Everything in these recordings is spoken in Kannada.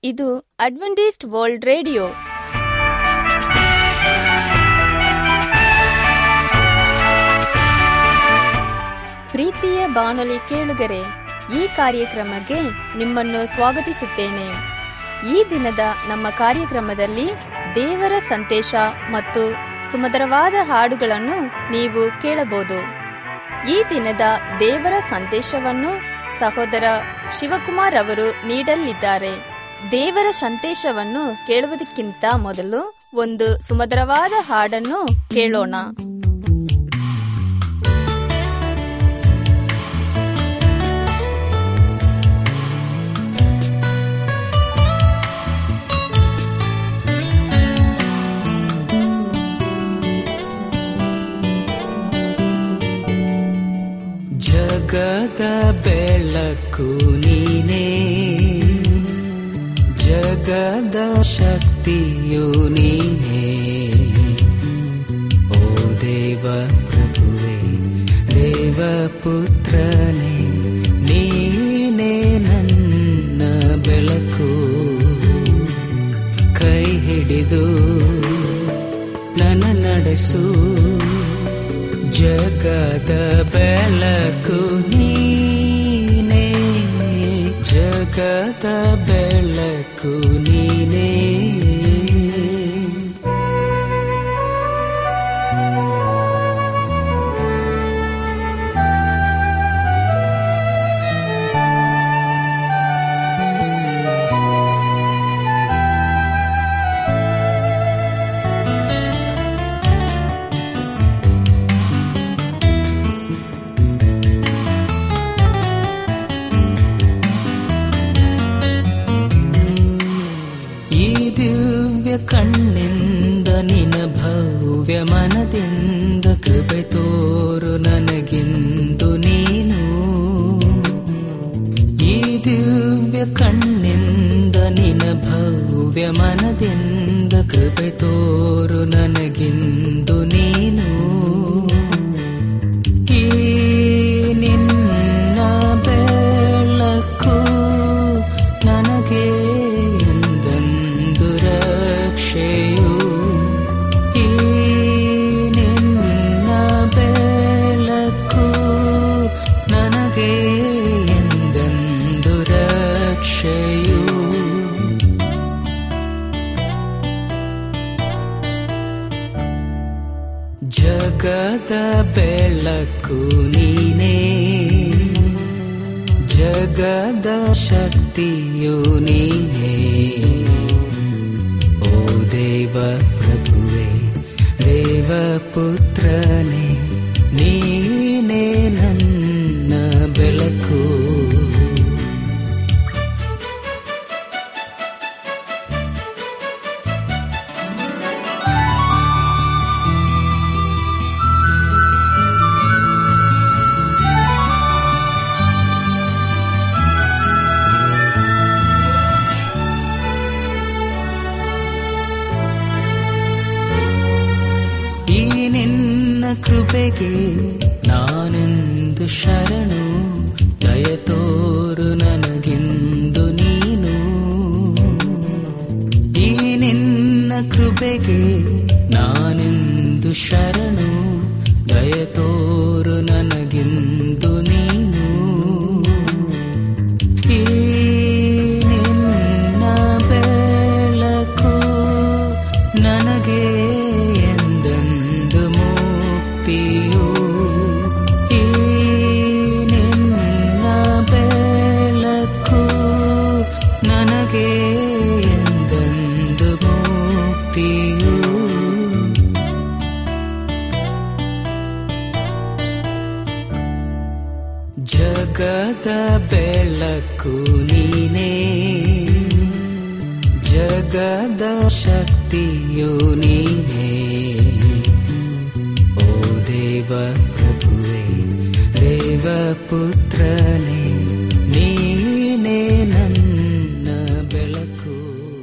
ಇದು ಅಡ್ವೆಂಟಿಸ್ಟ್ ವರ್ಲ್ಡ್ ರೇಡಿಯೋ ಪ್ರೀತಿಯ ಬಾನುಲಿ ಕೇಳುಗರೆ ಈ ಕಾರ್ಯಕ್ರಮಕ್ಕೆ ನಿಮ್ಮನ್ನು ಸ್ವಾಗತಿಸುತ್ತೇನೆ ಈ ದಿನದ ನಮ್ಮ ಕಾರ್ಯಕ್ರಮದಲ್ಲಿ ದೇವರ ಸಂದೇಶ ಮತ್ತು ಸುಮಧುರವಾದ ಹಾಡುಗಳನ್ನು ನೀವು ಕೇಳಬಹುದು ಈ ದಿನದ ದೇವರ ಸಂದೇಶವನ್ನು ಸಹೋದರ ಶಿವಕುಮಾರ್ ಅವರು ನೀಡಲಿದ್ದಾರೆ ದೇವರ ಸಂದೇಶವನ್ನು ಕೇಳುವುದಕ್ಕಿಂತ ಮೊದಲು ಒಂದು ಸುಮಧುರವಾದ ಹಾಡನ್ನು ಕೇಳೋಣ ಜಗದ ಬೆಳಕು ನೀನೇ ಜಗದ ಶಕ್ತಿಯು ನೀನೇ ಓ ದೇವ ಪ್ರಭುವೆ ದೇವ ಪುತ್ರನೇ ನೀನೇ ನನ್ನ ಬೆಳಕು ಕೈ ಹಿಡಿದು ನನ್ನ ನಡೆಸು ಜಗದ ಬೆಳಕು ನೀನೇ ಜಗದ ಬೆಳಕು ನೀನೇ ಈ ದಿವ್ಯ ಕಣ್ಣಿಂದ ನಿನ ಭವ್ಯ ಮನದಿಂದ ಕೃಪೆ ತೋರು ನನಗಿಂದು ನೀನು ಈ ದಿವ್ಯ ಕಣ್ಣಿಂದ ನಿನ ಭವ್ಯ ಮನದಿಂದ ಕೃಪೆ ತೋರು ನನಗಿಂದು ನೀನು ಈ ನಿನ್ನ ಬೆಳಕು ನನಗೆ ಎಂದೆಂದು ರಕ್ಷೆಯು ಈ ನಿನ್ನ ಬೆಳಕು ನನಗೆ ಎಂದೆಂದು ರಕ್ಷೆಯು ಜಗದ ಬೆಳಕು ನೀನೇ ಜಗದ ಶಕ್ತಿಯು ನೀನೇ ಓ ದೇವ ಪ್ರಭುವೆ ದೇವ ಪುತ್ರನೇ ನೀನೇ ನನ್ನ ಬೆಳಕು ಈ ನಿನ್ನ ಕೃಪೆಗೆ ನಾನೆಂದು ಶರಣು ದಯ ತೋರು ನನಗಿಂದು ನೀನು ಈ ನಿನ್ನ ಕೃಪೆಗೆ ನಾನೆಂದು ಶರಣು ದಯ ತೋರು ನನಗಿಂದು ನೀನು ಈ ನಿನ್ನ ಬೆಳಕು ನನಗೆ ಎಂದೆಂದು ಮುಕ್ತಿಯು ಈ ನಿನ್ನ ಬೆಳಕು ನನಗೆ ಎಂದೆಂದು ಮುಕ್ತಿಯು ಜಗದ ಬೆಳಕು ನೀನೇ ಜಗದ ಶಕ್ತಿಯು ನೀನೇ ಓ ದೇವ ಪ್ರಭುವೆ ದೇವ ಪುತ್ರನೇ ನೀನೇ ನನ್ನ ಬೆಳಕು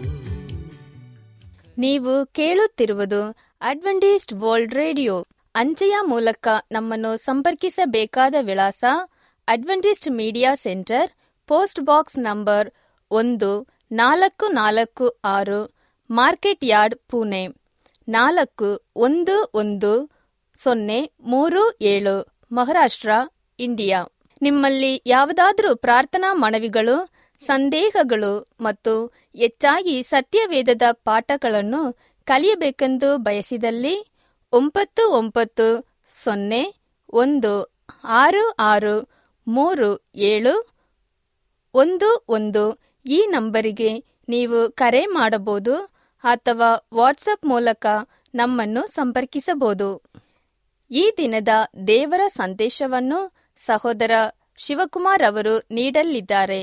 ನೀವು ಕೇಳುತ್ತಿರುವುದು ಅಡ್ವೆಂಟಿಸ್ಟ್ ವರ್ಲ್ಡ್ ರೇಡಿಯೋ ಅಂಚೆಯ ಮೂಲಕ ನಮ್ಮನ್ನು ಸಂಪರ್ಕಿಸಬೇಕಾದ ವಿಳಾಸ Adventist media centre post box number ಒಂದು ನಾಲ್ಕು ನಾಲ್ಕು ಆರು ಮಾರ್ಕೆಟ್ ಯಾರ್ಡ್ ಪುಣೆ ನಾಲ್ಕು ಒಂದು ಒಂದು ಸೊನ್ನೆ ಮೂರು ಏಳು ಮಹಾರಾಷ್ಟ್ರ ಇಂಡಿಯಾ ನಿಮ್ಮಲ್ಲಿ ಯಾವುದಾದರೂ ಪ್ರಾರ್ಥನಾ ಮನವಿಗಳು ಸಂದೇಹಗಳು ಮತ್ತು ಹೆಚ್ಚಾಗಿ ಸತ್ಯವೇದದ ಪಾಠಗಳನ್ನು ಕಲಿಯಬೇಕೆಂದು ಬಯಸಿದಲ್ಲಿ ಒಂಬತ್ತು ಒಂಬತ್ತು ಸೊನ್ನೆ ಒಂದು ಆರು ಆರು ಮೂರು ಏಳು ಒಂದು ಒಂದು ಈ ನಂಬರಿಗೆ ನೀವು ಕರೆ ಮಾಡಬಹುದು ಅಥವಾ ವಾಟ್ಸಪ್ ಮೂಲಕ ನಮ್ಮನ್ನು ಸಂಪರ್ಕಿಸಬಹುದು ಈ ದಿನದ ದೇವರ ಸಂದೇಶವನ್ನು ಸಹೋದರ ಶಿವಕುಮಾರ್ ಅವರು ನೀಡಲಿದ್ದಾರೆ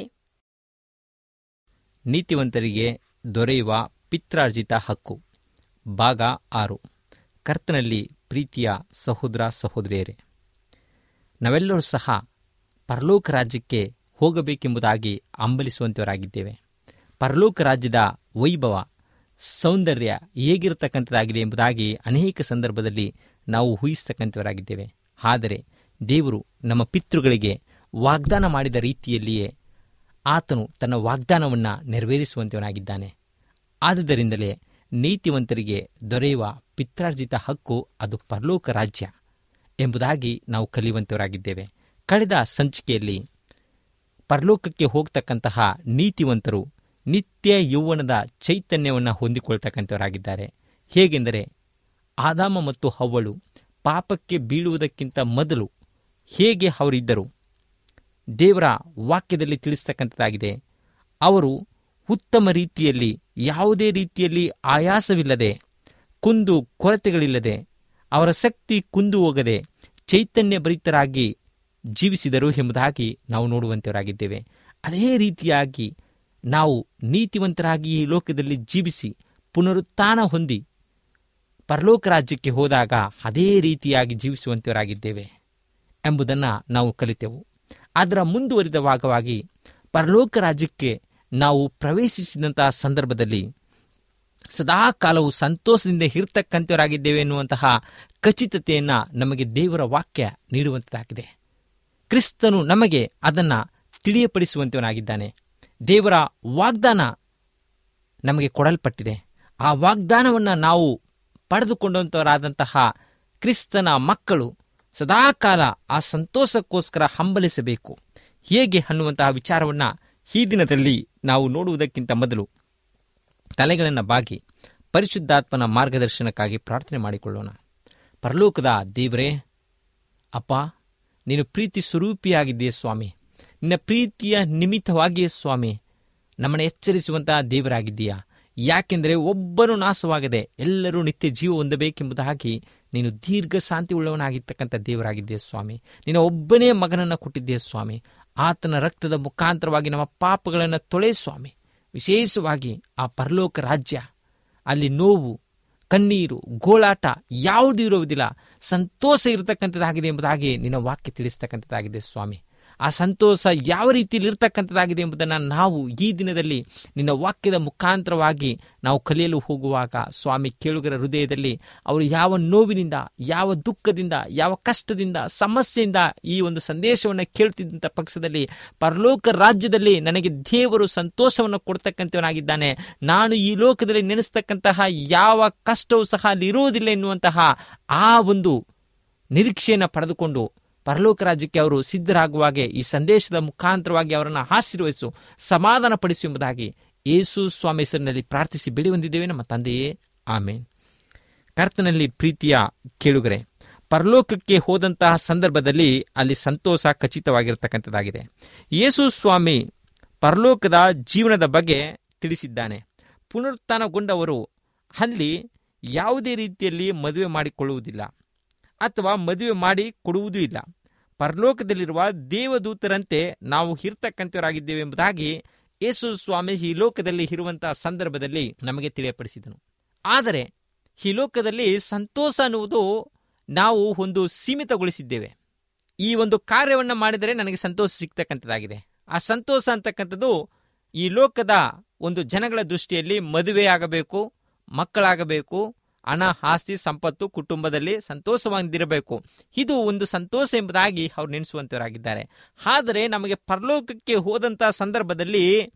ನೀತಿವಂತರಿಗೆ ದೊರೆಯುವ ಪಿತ್ರಾರ್ಜಿತ ಹಕ್ಕು ಭಾಗ ಆರು ಕರ್ತನಲ್ಲಿ ಪ್ರೀತಿಯ ಸಹೋದರ ಸಹೋದರಿಯರೇ ನಾವೆಲ್ಲರೂ ಸಹ ಪರಲೋಕ ರಾಜ್ಯಕ್ಕೆ ಹೋಗಬೇಕೆಂಬುದಾಗಿ ಹಂಬಲಿಸುವಂತವರಾಗಿದ್ದೇವೆ ಪರಲೋಕ ರಾಜ್ಯದ ವೈಭವ ಸೌಂದರ್ಯ ಹೇಗಿರತಕ್ಕಂಥದ್ದಾಗಿದೆ ಎಂಬುದಾಗಿ ಅನೇಕ ಸಂದರ್ಭದಲ್ಲಿ ನಾವು ಊಹಿಸ್ತಕ್ಕಂಥವರಾಗಿದ್ದೇವೆ ಆದರೆ ದೇವರು ನಮ್ಮ ಪಿತೃಗಳಿಗೆ ವಾಗ್ದಾನ ಮಾಡಿದ ರೀತಿಯಲ್ಲಿಯೇ ಆತನು ತನ್ನ ವಾಗ್ದಾನವನ್ನು ನೆರವೇರಿಸುವಂತವನಾಗಿದ್ದಾನೆ ಆದುದರಿಂದಲೇ ನೀತಿವಂತರಿಗೆ ದೊರೆಯುವ ಪಿತ್ರಾರ್ಜಿತ ಹಕ್ಕು ಅದು ಪರಲೋಕ ರಾಜ್ಯ ಎಂಬುದಾಗಿ ನಾವು ಕಲಿಯುವಂತವರಾಗಿದ್ದೇವೆ ಕಳೆದ ಸಂಚಿಕೆಯಲ್ಲಿ ಪರಲೋಕಕ್ಕೆ ಹೋಗ್ತಕ್ಕಂತಹ ನೀತಿವಂತರು ನಿತ್ಯ ಯೌವನದ ಚೈತನ್ಯವನ್ನು ಹೊಂದಿಕೊಳ್ತಕ್ಕಂಥವರಾಗಿದ್ದಾರೆ ಹೇಗೆಂದರೆ ಆದಾಮ ಮತ್ತು ಹವ್ವಳು ಪಾಪಕ್ಕೆ ಬೀಳುವುದಕ್ಕಿಂತ ಮೊದಲು ಹೇಗೆ ಅವರಿದ್ದರು ದೇವರ ವಾಕ್ಯದಲ್ಲಿ ತಿಳಿಸ್ತಕ್ಕಂಥದ್ದಾಗಿದೆ ಅವರು ಉತ್ತಮ ರೀತಿಯಲ್ಲಿ ಯಾವುದೇ ರೀತಿಯಲ್ಲಿ ಆಯಾಸವಿಲ್ಲದೆ ಕುಂದು ಕೊರತೆಗಳಿಲ್ಲದೆ ಅವರ ಶಕ್ತಿ ಕುಂದು ಹೋಗದೆ ಚೈತನ್ಯ ಭರಿತರಾಗಿ ಜೀವಿಸಿದರು ಎಂಬುದಾಗಿ ನಾವು ನೋಡುವಂತವರಾಗಿದ್ದೇವೆ ಅದೇ ರೀತಿಯಾಗಿ ನಾವು ನೀತಿವಂತರಾಗಿ ಈ ಲೋಕದಲ್ಲಿ ಜೀವಿಸಿ ಪುನರುತ್ಥಾನ ಹೊಂದಿ ಪರಲೋಕ ರಾಜ್ಯಕ್ಕೆ ಹೋದಾಗ ಅದೇ ರೀತಿಯಾಗಿ ಜೀವಿಸುವಂತವರಾಗಿದ್ದೇವೆ ಎಂಬುದನ್ನು ನಾವು ಕಲಿತೆವು ಅದರ ಮುಂದುವರಿದ ಭಾಗವಾಗಿ ಪರಲೋಕ ರಾಜ್ಯಕ್ಕೆ ನಾವು ಪ್ರವೇಶಿಸಿದಂತಹ ಸಂದರ್ಭದಲ್ಲಿ ಸದಾ ಕಾಲವು ಸಂತೋಷದಿಂದ ಇರ್ತಕ್ಕಂಥವರಾಗಿದ್ದೇವೆ ಎನ್ನುವಂತಹ ಖಚಿತತೆಯನ್ನು ನಮಗೆ ದೇವರ ವಾಕ್ಯ ನೀಡುವಂಥದ್ದಾಗಿದೆ ಕ್ರಿಸ್ತನು ನಮಗೆ ಅದನ್ನು ತಿಳಿಯಪಡಿಸುವಂತವನಾಗಿದ್ದಾನೆ ದೇವರ ವಾಗ್ದಾನ ನಮಗೆ ಕೊಡಲ್ಪಟ್ಟಿದೆ ಆ ವಾಗ್ದಾನವನ್ನು ನಾವು ಪಡೆದುಕೊಂಡಂಥವರಾದಂತಹ ಕ್ರಿಸ್ತನ ಮಕ್ಕಳು ಸದಾಕಾಲ ಆ ಸಂತೋಷಕ್ಕೋಸ್ಕರ ಹಂಬಲಿಸಬೇಕು ಹೇಗೆ ಅನ್ನುವಂತಹ ವಿಚಾರವನ್ನು ಈ ದಿನದಲ್ಲಿ ನಾವು ನೋಡುವುದಕ್ಕಿಂತ ಮೊದಲು ತಲೆಗಳನ್ನು ಬಾಗಿ ಪರಿಶುದ್ಧಾತ್ಮನ ಮಾರ್ಗದರ್ಶನಕ್ಕಾಗಿ ಪ್ರಾರ್ಥನೆ ಮಾಡಿಕೊಳ್ಳೋಣ ಪರಲೋಕದ ದೇವರೇ ಅಪ್ಪ ನೀನು ಪ್ರೀತಿ ಸ್ವರೂಪಿಯಾಗಿದ್ದೀಯ ಸ್ವಾಮಿ ನಿನ್ನ ಪ್ರೀತಿಯ ನಿಮಿತ್ತವಾಗಿಯೇ ಸ್ವಾಮಿ ನಮ್ಮನ್ನು ಎಚ್ಚರಿಸುವಂತಹ ದೇವರಾಗಿದ್ದೀಯಾ ಯಾಕೆಂದರೆ ಒಬ್ಬರು ನಾಶವಾಗದೆ ಎಲ್ಲರೂ ನಿತ್ಯ ಜೀವ ಹೊಂದಬೇಕೆಂಬುದಾಗಿ ನೀನು ದೀರ್ಘ ಶಾಂತಿ ಉಳ್ಳವನಾಗಿರ್ತಕ್ಕಂಥ ದೇವರಾಗಿದ್ದೀಯ ಸ್ವಾಮಿ ನಿನ್ನ ಒಬ್ಬನೇ ಮಗನನ್ನು ಕೊಟ್ಟಿದ್ದೀಯ ಸ್ವಾಮಿ ಆತನ ರಕ್ತದ ಮುಖಾಂತರವಾಗಿ ನಮ್ಮ ಪಾಪಗಳನ್ನು ತೊಳೆ ಸ್ವಾಮಿ ವಿಶೇಷವಾಗಿ ಆ ಪರಲೋಕ ರಾಜ್ಯ ಅಲ್ಲಿ ನೋವು ಕಣ್ಣೀರು ಗೋಳಾಟ ಯಾವುದೂ ಇರುವುದಿಲ್ಲ ಸಂತೋಷ ಇರತಕ್ಕಂಥದ್ದಾಗಿದೆ ಎಂಬುದಾಗಿ ನಿನ್ನ ವಾಕ್ಯ ತಿಳಿಸ್ತಕ್ಕಂಥದ್ದಾಗಿದೆ ಸ್ವಾಮಿ ಆ ಸಂತೋಷ ಯಾವ ರೀತಿಯಲ್ಲಿ ಇರ್ತಕ್ಕಂಥದ್ದಾಗಿದೆ ಎಂಬುದನ್ನು ನಾವು ಈ ದಿನದಲ್ಲಿ ನಿನ್ನ ವಾಕ್ಯದ ಮುಖಾಂತರವಾಗಿ ನಾವು ಕಲಿಯಲು ಹೋಗುವಾಗ ಸ್ವಾಮಿ ಕೇಳುಗರ ಹೃದಯದಲ್ಲಿ ಅವರು ಯಾವ ನೋವಿನಿಂದ ಯಾವ ದುಃಖದಿಂದ ಯಾವ ಕಷ್ಟದಿಂದ ಸಮಸ್ಯೆಯಿಂದ ಈ ಒಂದು ಸಂದೇಶವನ್ನು ಕೇಳ್ತಿದ್ದಂಥ ಪಕ್ಷದಲ್ಲಿ ಪರಲೋಕ ರಾಜ್ಯದಲ್ಲಿ ನನಗೆ ದೇವರು ಸಂತೋಷವನ್ನು ಕೊಡ್ತಕ್ಕಂಥವನಾಗಿದ್ದಾನೆ ನಾನು ಈ ಲೋಕದಲ್ಲಿ ನೆನೆಸ್ತಕ್ಕಂತಹ ಯಾವ ಕಷ್ಟವೂ ಸಹ ಅಲ್ಲಿ ಇರುವುದಿಲ್ಲ ಎನ್ನುವಂತಹ ಆ ಒಂದು ನಿರೀಕ್ಷೆಯನ್ನು ಪಡೆದುಕೊಂಡು ಪರಲೋಕ ರಾಜ್ಯಕ್ಕೆ ಅವರು ಸಿದ್ಧರಾಗುವಾಗೆ ಈ ಸಂದೇಶದ ಮುಖಾಂತರವಾಗಿ ಅವರನ್ನು ಆಶೀರ್ವಹಿಸು ಸಮಾಧಾನ ಪಡಿಸು ಎಂಬುದಾಗಿ ಯೇಸು ಸ್ವಾಮಿ ಹೆಸರಿನಲ್ಲಿ ಪ್ರಾರ್ಥಿಸಿ ಬೆಳಿ ಹೊಂದಿದ್ದೇವೆ ನಮ್ಮ ತಂದೆಯೇ ಆಮೇನ್ ಕರ್ತನಲ್ಲಿ ಪ್ರೀತಿಯ ಕೇಳುಗರೆ ಪರಲೋಕಕ್ಕೆ ಹೋದಂತಹ ಸಂದರ್ಭದಲ್ಲಿ ಅಲ್ಲಿ ಸಂತೋಷ ಖಚಿತವಾಗಿರತಕ್ಕಂಥದ್ದಾಗಿದೆ ಯೇಸು ಸ್ವಾಮಿ ಪರಲೋಕದ ಜೀವನದ ಬಗ್ಗೆ ತಿಳಿಸಿದ್ದಾನೆ ಪುನರುತ್ಥಾನಗೊಂಡವರು ಅಲ್ಲಿ ಯಾವುದೇ ರೀತಿಯಲ್ಲಿ ಮದುವೆ ಮಾಡಿಕೊಳ್ಳುವುದಿಲ್ಲ ಅಥವಾ ಮದುವೆ ಮಾಡಿ ಕೊಡುವುದೂ ಇಲ್ಲ ಪರಲೋಕದಲ್ಲಿರುವ ದೇವದೂತರಂತೆ ನಾವು ಇರ್ತಕ್ಕಂಥವರಾಗಿದ್ದೇವೆ ಎಂಬುದಾಗಿ ಯೇಸು ಸ್ವಾಮಿ ಈ ಲೋಕದಲ್ಲಿ ಇರುವಂತಹ ಸಂದರ್ಭದಲ್ಲಿ ನಮಗೆ ತಿಳಿಯಪಡಿಸಿದನು ಆದರೆ ಈ ಲೋಕದಲ್ಲಿ ಸಂತೋಷ ಅನ್ನುವುದು ನಾವು ಒಂದು ಸೀಮಿತಗೊಳಿಸಿದ್ದೇವೆ ಈ ಒಂದು ಕಾರ್ಯವನ್ನು ಮಾಡಿದರೆ ನನಗೆ ಸಂತೋಷ ಸಿಗ್ತಕ್ಕಂಥದ್ದಾಗಿದೆ ಆ ಸಂತೋಷ ಅಂತಕ್ಕಂಥದ್ದು ಈ ಲೋಕದ ಒಂದು ಜನಗಳ ದೃಷ್ಟಿಯಲ್ಲಿ ಮದುವೆ ಆಗಬೇಕು ಮಕ್ಕಳಾಗಬೇಕು ಹಣ ಆಸ್ತಿ ಸಂಪತ್ತು ಕುಟುಂಬದಲ್ಲಿ ಸಂತೋಷವಾಗಿರಬೇಕು ಇದು ಒಂದು ಸಂತೋಷ ಎಂಬುದಾಗಿ ಅವ್ರು ನೆನೆಸುವಂತವರಾಗಿದ್ದಾರೆ ಆದರೆ ನಮಗೆ ಪರಲೋಕಕ್ಕೆ ಹೋದಂತಹ ಸಂದರ್ಭದಲ್ಲಿ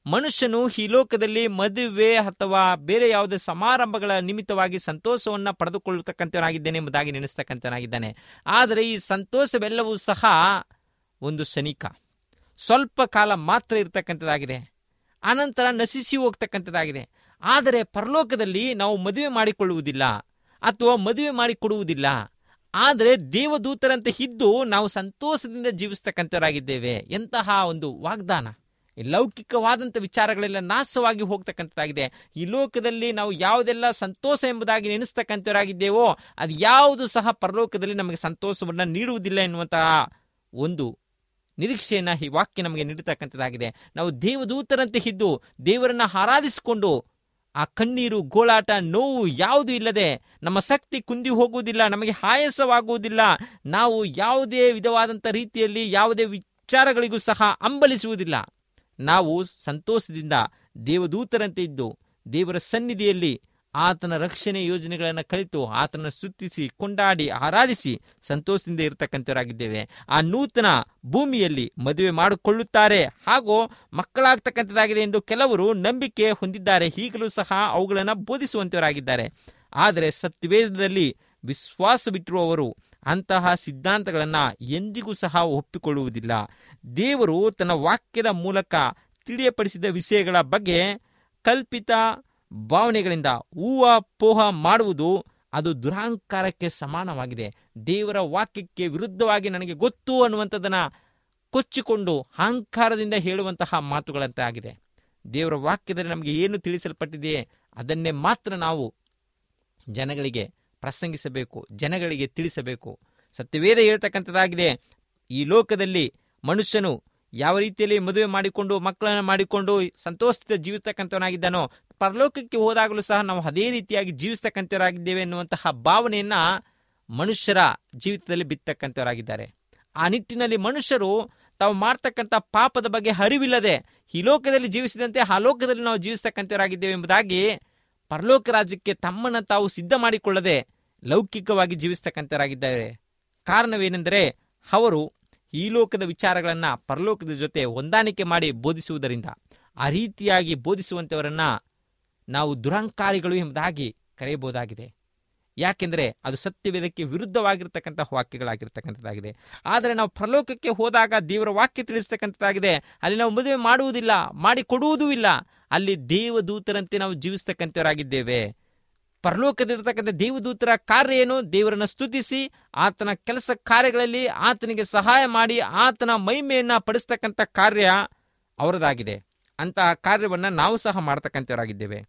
ಮನುಷ್ಯನು ಈ ಲೋಕದಲ್ಲಿ ಮದುವೆ ಅಥವಾ ಬೇರೆ ಯಾವುದೇ ಸಮಾರಂಭಗಳ ನಿಮಿತ್ತವಾಗಿ ಸಂತೋಷವನ್ನ ಪಡೆದುಕೊಳ್ಳತಕ್ಕಂಥವನಾಗಿದ್ದೇನೆ ಎಂಬುದಾಗಿ ನೆನೆಸ್ತಕ್ಕಂಥವನಾಗಿದ್ದಾನೆ ಆದರೆ ಈ ಸಂತೋಷವೆಲ್ಲವೂ ಸಹ ಒಂದು ಕ್ಷಣಿಕ ಸ್ವಲ್ಪ ಕಾಲ ಮಾತ್ರ ಇರತಕ್ಕಂಥದ್ದಾಗಿದೆ ಅನಂತರ ನಶಿಸಿ ಹೋಗ್ತಕ್ಕಂಥದ್ದಾಗಿದೆ ಆದರೆ ಪರಲೋಕದಲ್ಲಿ ನಾವು ಮದುವೆ ಮಾಡಿಕೊಳ್ಳುವುದಿಲ್ಲ ಅಥವಾ ಮದುವೆ ಮಾಡಿಕೊಡುವುದಿಲ್ಲ ಆದರೆ ದೇವದೂತರಂತೆ ಇದ್ದು ನಾವು ಸಂತೋಷದಿಂದ ಜೀವಿಸ್ತಕ್ಕಂಥವರಾಗಿದ್ದೇವೆ ಎಂತಹ ಒಂದು ವಾಗ್ದಾನ ಈ ಲೌಕಿಕವಾದಂಥ ವಿಚಾರಗಳೆಲ್ಲ ನಾಶವಾಗಿ ಹೋಗ್ತಕ್ಕಂಥದ್ದಾಗಿದೆ ಈ ಲೋಕದಲ್ಲಿ ನಾವು ಯಾವುದೆಲ್ಲ ಸಂತೋಷ ಎಂಬುದಾಗಿ ನೆನೆಸ್ತಕ್ಕಂಥವರಾಗಿದ್ದೇವೋ ಅದು ಯಾವುದು ಸಹ ಪರಲೋಕದಲ್ಲಿ ನಮಗೆ ಸಂತೋಷವನ್ನು ನೀಡುವುದಿಲ್ಲ ಎನ್ನುವಂತಹ ಒಂದು ನಿರೀಕ್ಷೆಯನ್ನು ಈ ವಾಕ್ಯ ನಮಗೆ ನೀಡತಕ್ಕಂಥದ್ದಾಗಿದೆ ನಾವು ದೇವದೂತರಂತೆ ಇದ್ದು ದೇವರನ್ನ ಆರಾಧಿಸಿಕೊಂಡು ಆ ಕಣ್ಣೀರು ಗೋಳಾಟ ನೋವು ಯಾವುದೂ ಇಲ್ಲದೆ ನಮ್ಮ ಶಕ್ತಿ ಕುಂದಿ ಹೋಗುವುದಿಲ್ಲ ನಮಗೆ ಆಯಾಸವಾಗುವುದಿಲ್ಲ ನಾವು ಯಾವುದೇ ವಿಧವಾದಂಥ ರೀತಿಯಲ್ಲಿ ಯಾವುದೇ ವಿಚಾರಗಳಿಗೂ ಸಹ ಅಂಬಲಿಸುವುದಿಲ್ಲ ನಾವು ಸಂತೋಷದಿಂದ ದೇವದೂತರಂತೆ ಇದ್ದು ದೇವರ ಸನ್ನಿಧಿಯಲ್ಲಿ ಆತನ ರಕ್ಷಣೆ ಯೋಜನೆಗಳನ್ನು ಕಲಿತು ಆತನ ಸ್ತುತಿಸಿ ಕೊಂಡಾಡಿ ಆರಾಧಿಸಿ ಸಂತೋಷದಿಂದ ಇರತಕ್ಕಂಥವರಾಗಿದ್ದೇವೆ ಆ ನೂತನ ಭೂಮಿಯಲ್ಲಿ ಮದುವೆ ಮಾಡಿಕೊಳ್ಳುತ್ತಾರೆ ಹಾಗೂ ಮಕ್ಕಳಾಗ್ತಕ್ಕಂಥದ್ದಾಗಿದೆ ಎಂದು ಕೆಲವರು ನಂಬಿಕೆ ಹೊಂದಿದ್ದಾರೆ ಈಗಲೂ ಸಹ ಅವುಗಳನ್ನು ಬೋಧಿಸುವಂತವರಾಗಿದ್ದಾರೆ ಆದರೆ ಸತ್ಯವೇದದಲ್ಲಿ ವಿಶ್ವಾಸವಿಟ್ಟಿರುವವರು ಅಂತಹ ಸಿದ್ಧಾಂತಗಳನ್ನು ಎಂದಿಗೂ ಸಹ ಒಪ್ಪಿಕೊಳ್ಳುವುದಿಲ್ಲ ದೇವರು ತನ್ನ ವಾಕ್ಯದ ಮೂಲಕ ತಿಳಿಯಪಡಿಸಿದ ವಿಷಯಗಳ ಬಗ್ಗೆ ಕಲ್ಪಿತ ಭಾವನೆಗಳಿಂದ ಹೂವ ಪೋಹ ಮಾಡುವುದು ಅದು ದುರಹಂಕಾರಕ್ಕೆ ಸಮಾನವಾಗಿದೆ ದೇವರ ವಾಕ್ಯಕ್ಕೆ ವಿರುದ್ಧವಾಗಿ ನನಗೆ ಗೊತ್ತು ಅನ್ನುವಂಥದ್ದನ್ನು ಕೊಚ್ಚಿಕೊಂಡು ಅಹಂಕಾರದಿಂದ ಹೇಳುವಂತಹ ಮಾತುಗಳಂತೆ ಆಗಿದೆ ದೇವರ ವಾಕ್ಯದಲ್ಲಿ ನಮಗೆ ಏನು ತಿಳಿಸಲ್ಪಟ್ಟಿದೆ ಅದನ್ನೇ ಮಾತ್ರ ನಾವು ಜನಗಳಿಗೆ ಪ್ರಸಂಗಿಸಬೇಕು ಜನಗಳಿಗೆ ತಿಳಿಸಬೇಕು ಸತ್ಯವೇದ ಹೇಳ್ತಕ್ಕಂಥದ್ದಾಗಿದೆ ಈ ಲೋಕದಲ್ಲಿ ಮನುಷ್ಯನು ಯಾವ ರೀತಿಯಲ್ಲಿ ಮದುವೆ ಮಾಡಿಕೊಂಡು ಮಕ್ಕಳನ್ನು ಮಾಡಿಕೊಂಡು ಸಂತೋಷದಿಂದ ಜೀವಿಸ್ತಕ್ಕಂಥವನಾಗಿದ್ದಾನೋ ಪರಲೋಕಕ್ಕೆ ಹೋದಾಗಲೂ ಸಹ ನಾವು ಅದೇ ರೀತಿಯಾಗಿ ಜೀವಿಸ್ತಕ್ಕಂಥವರಾಗಿದ್ದೇವೆ ಎನ್ನುವಂತಹ ಭಾವನೆಯನ್ನ ಮನುಷ್ಯರ ಜೀವಿತದಲ್ಲಿ ಬಿತ್ತಕ್ಕಂಥವರಾಗಿದ್ದಾರೆ ಆ ನಿಟ್ಟಿನಲ್ಲಿ ಮನುಷ್ಯರು ತಾವು ಮಾಡ್ತಕ್ಕಂಥ ಪಾಪದ ಬಗ್ಗೆ ಅರಿವಿಲ್ಲದೆ ಈ ಲೋಕದಲ್ಲಿ ಜೀವಿಸಿದಂತೆ ಆ ಲೋಕದಲ್ಲಿ ನಾವು ಜೀವಿಸ್ತಕ್ಕಂಥವರಾಗಿದ್ದೇವೆ ಎಂಬುದಾಗಿ ಪರಲೋಕ ರಾಜ್ಯಕ್ಕೆ ತಮ್ಮನ್ನು ತಾವು ಸಿದ್ಧ ಮಾಡಿಕೊಳ್ಳದೆ ಲೌಕಿಕವಾಗಿ ಜೀವಿಸ್ತಕ್ಕಂಥವರಾಗಿದ್ದಾರೆ ಕಾರಣವೇನೆಂದರೆ ಅವರು ಈ ಲೋಕದ ವಿಚಾರಗಳನ್ನು ಪರಲೋಕದ ಜೊತೆ ಹೊಂದಾಣಿಕೆ ಮಾಡಿ ಬೋಧಿಸುವುದರಿಂದ ಆ ರೀತಿಯಾಗಿ ಬೋಧಿಸುವಂಥವರನ್ನ ನಾವು ದುರಂಕಾರಿಗಳು ಎಂಬುದಾಗಿ ಕರೆಯಬಹುದಾಗಿದೆ ಯಾಕೆಂದರೆ ಅದು ಸತ್ಯವೇದಕ್ಕೆ ವಿರುದ್ಧವಾಗಿರ್ತಕ್ಕಂಥ ವಾಕ್ಯಗಳಾಗಿರ್ತಕ್ಕಂಥದ್ದಾಗಿದೆ ಆದರೆ ನಾವು ಪರಲೋಕಕ್ಕೆ ಹೋದಾಗ ದೇವರ ವಾಕ್ಯ ತಿಳಿಸ್ತಕ್ಕಂಥದ್ದಾಗಿದೆ ಅಲ್ಲಿ ನಾವು ಮದುವೆ ಮಾಡುವುದಿಲ್ಲ ಮಾಡಿಕೊಡುವುದೂ ಇಲ್ಲ ಅಲ್ಲಿ ದೇವದೂತರಂತೆ ನಾವು ಜೀವಿಸ್ತಕ್ಕಂಥವರಾಗಿದ್ದೇವೆ ಪರಲೋಕದಲ್ಲಿರ್ತಕ್ಕಂಥ ದೇವದೂತರ ಕಾರ್ಯ ಏನು ದೇವರನ್ನು ಸ್ತುತಿಸಿ ಆತನ ಕೆಲಸ ಕಾರ್ಯಗಳಲ್ಲಿ ಆತನಿಗೆ ಸಹಾಯ ಮಾಡಿ ಆತನ ಮಹಿಮೆಯನ್ನ ಪಡಿಸ್ತಕ್ಕಂಥ ಕಾರ್ಯ ಅವರದಾಗಿದೆ ಅಂತಹ ಕಾರ್ಯವನ್ನು ನಾವು ಸಹ ಮಾಡ್ತಕ್ಕಂಥವರಾಗಿದ್ದೇವೆ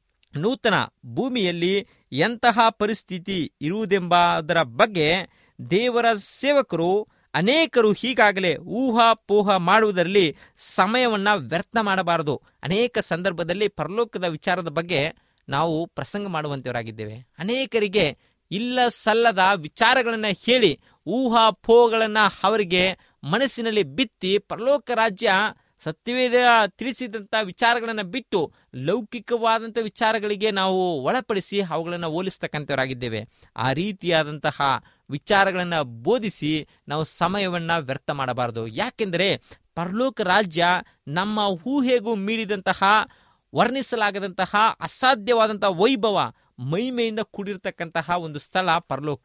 ನೂತನ ಭೂಮಿಯಲ್ಲಿ ಎಂತಹ ಪರಿಸ್ಥಿತಿ ಇರುವುದೆಂಬುದರ ಬಗ್ಗೆ ದೇವರ ಸೇವಕರು ಅನೇಕರು ಹೀಗಾಗಲೇ ಊಹಾಪೋಹ ಮಾಡುವುದರಲ್ಲಿ ಸಮಯವನ್ನು ವ್ಯರ್ಥ ಮಾಡಬಾರದು ಅನೇಕ ಸಂದರ್ಭದಲ್ಲಿ ಪರಲೋಕದ ವಿಚಾರದ ಬಗ್ಗೆ ನಾವು ಪ್ರಸಂಗ ಮಾಡುವಂತವರಾಗಿದ್ದೇವೆ ಅನೇಕರಿಗೆ ಇಲ್ಲ ಸಲ್ಲದ ವಿಚಾರಗಳನ್ನು ಹೇಳಿ ಊಹಾಪೋಹಗಳನ್ನು ಅವರಿಗೆ ಮನಸ್ಸಿನಲ್ಲಿ ಬಿತ್ತಿ ಪರಲೋಕ ರಾಜ್ಯ ಸತ್ಯವೇದ ತಿಳಿಸಿದಂಥ ವಿಚಾರಗಳನ್ನು ಬಿಟ್ಟು ಲೌಕಿಕವಾದಂಥ ವಿಚಾರಗಳಿಗೆ ನಾವು ಒಳಪಡಿಸಿ ಅವುಗಳನ್ನು ಹೋಲಿಸ್ತಕ್ಕಂಥವರಾಗಿದ್ದೇವೆ ಆ ರೀತಿಯಾದಂತಹ ವಿಚಾರಗಳನ್ನು ಬೋಧಿಸಿ ನಾವು ಸಮಯವನ್ನು ವ್ಯರ್ಥ ಮಾಡಬಾರದು ಯಾಕೆಂದರೆ ಪರಲೋಕ ರಾಜ್ಯ ನಮ್ಮ ಊಹೆಗೂ ಮೀರಿದಂತಹ ವರ್ಣಿಸಲಾಗದಂತಹ ಅಸಾಧ್ಯವಾದಂತಹ ವೈಭವ ಮಹಿಮೆಯಿಂದ ಕೂಡಿರ್ತಕ್ಕಂತಹ ಒಂದು ಸ್ಥಳ ಪರಲೋಕ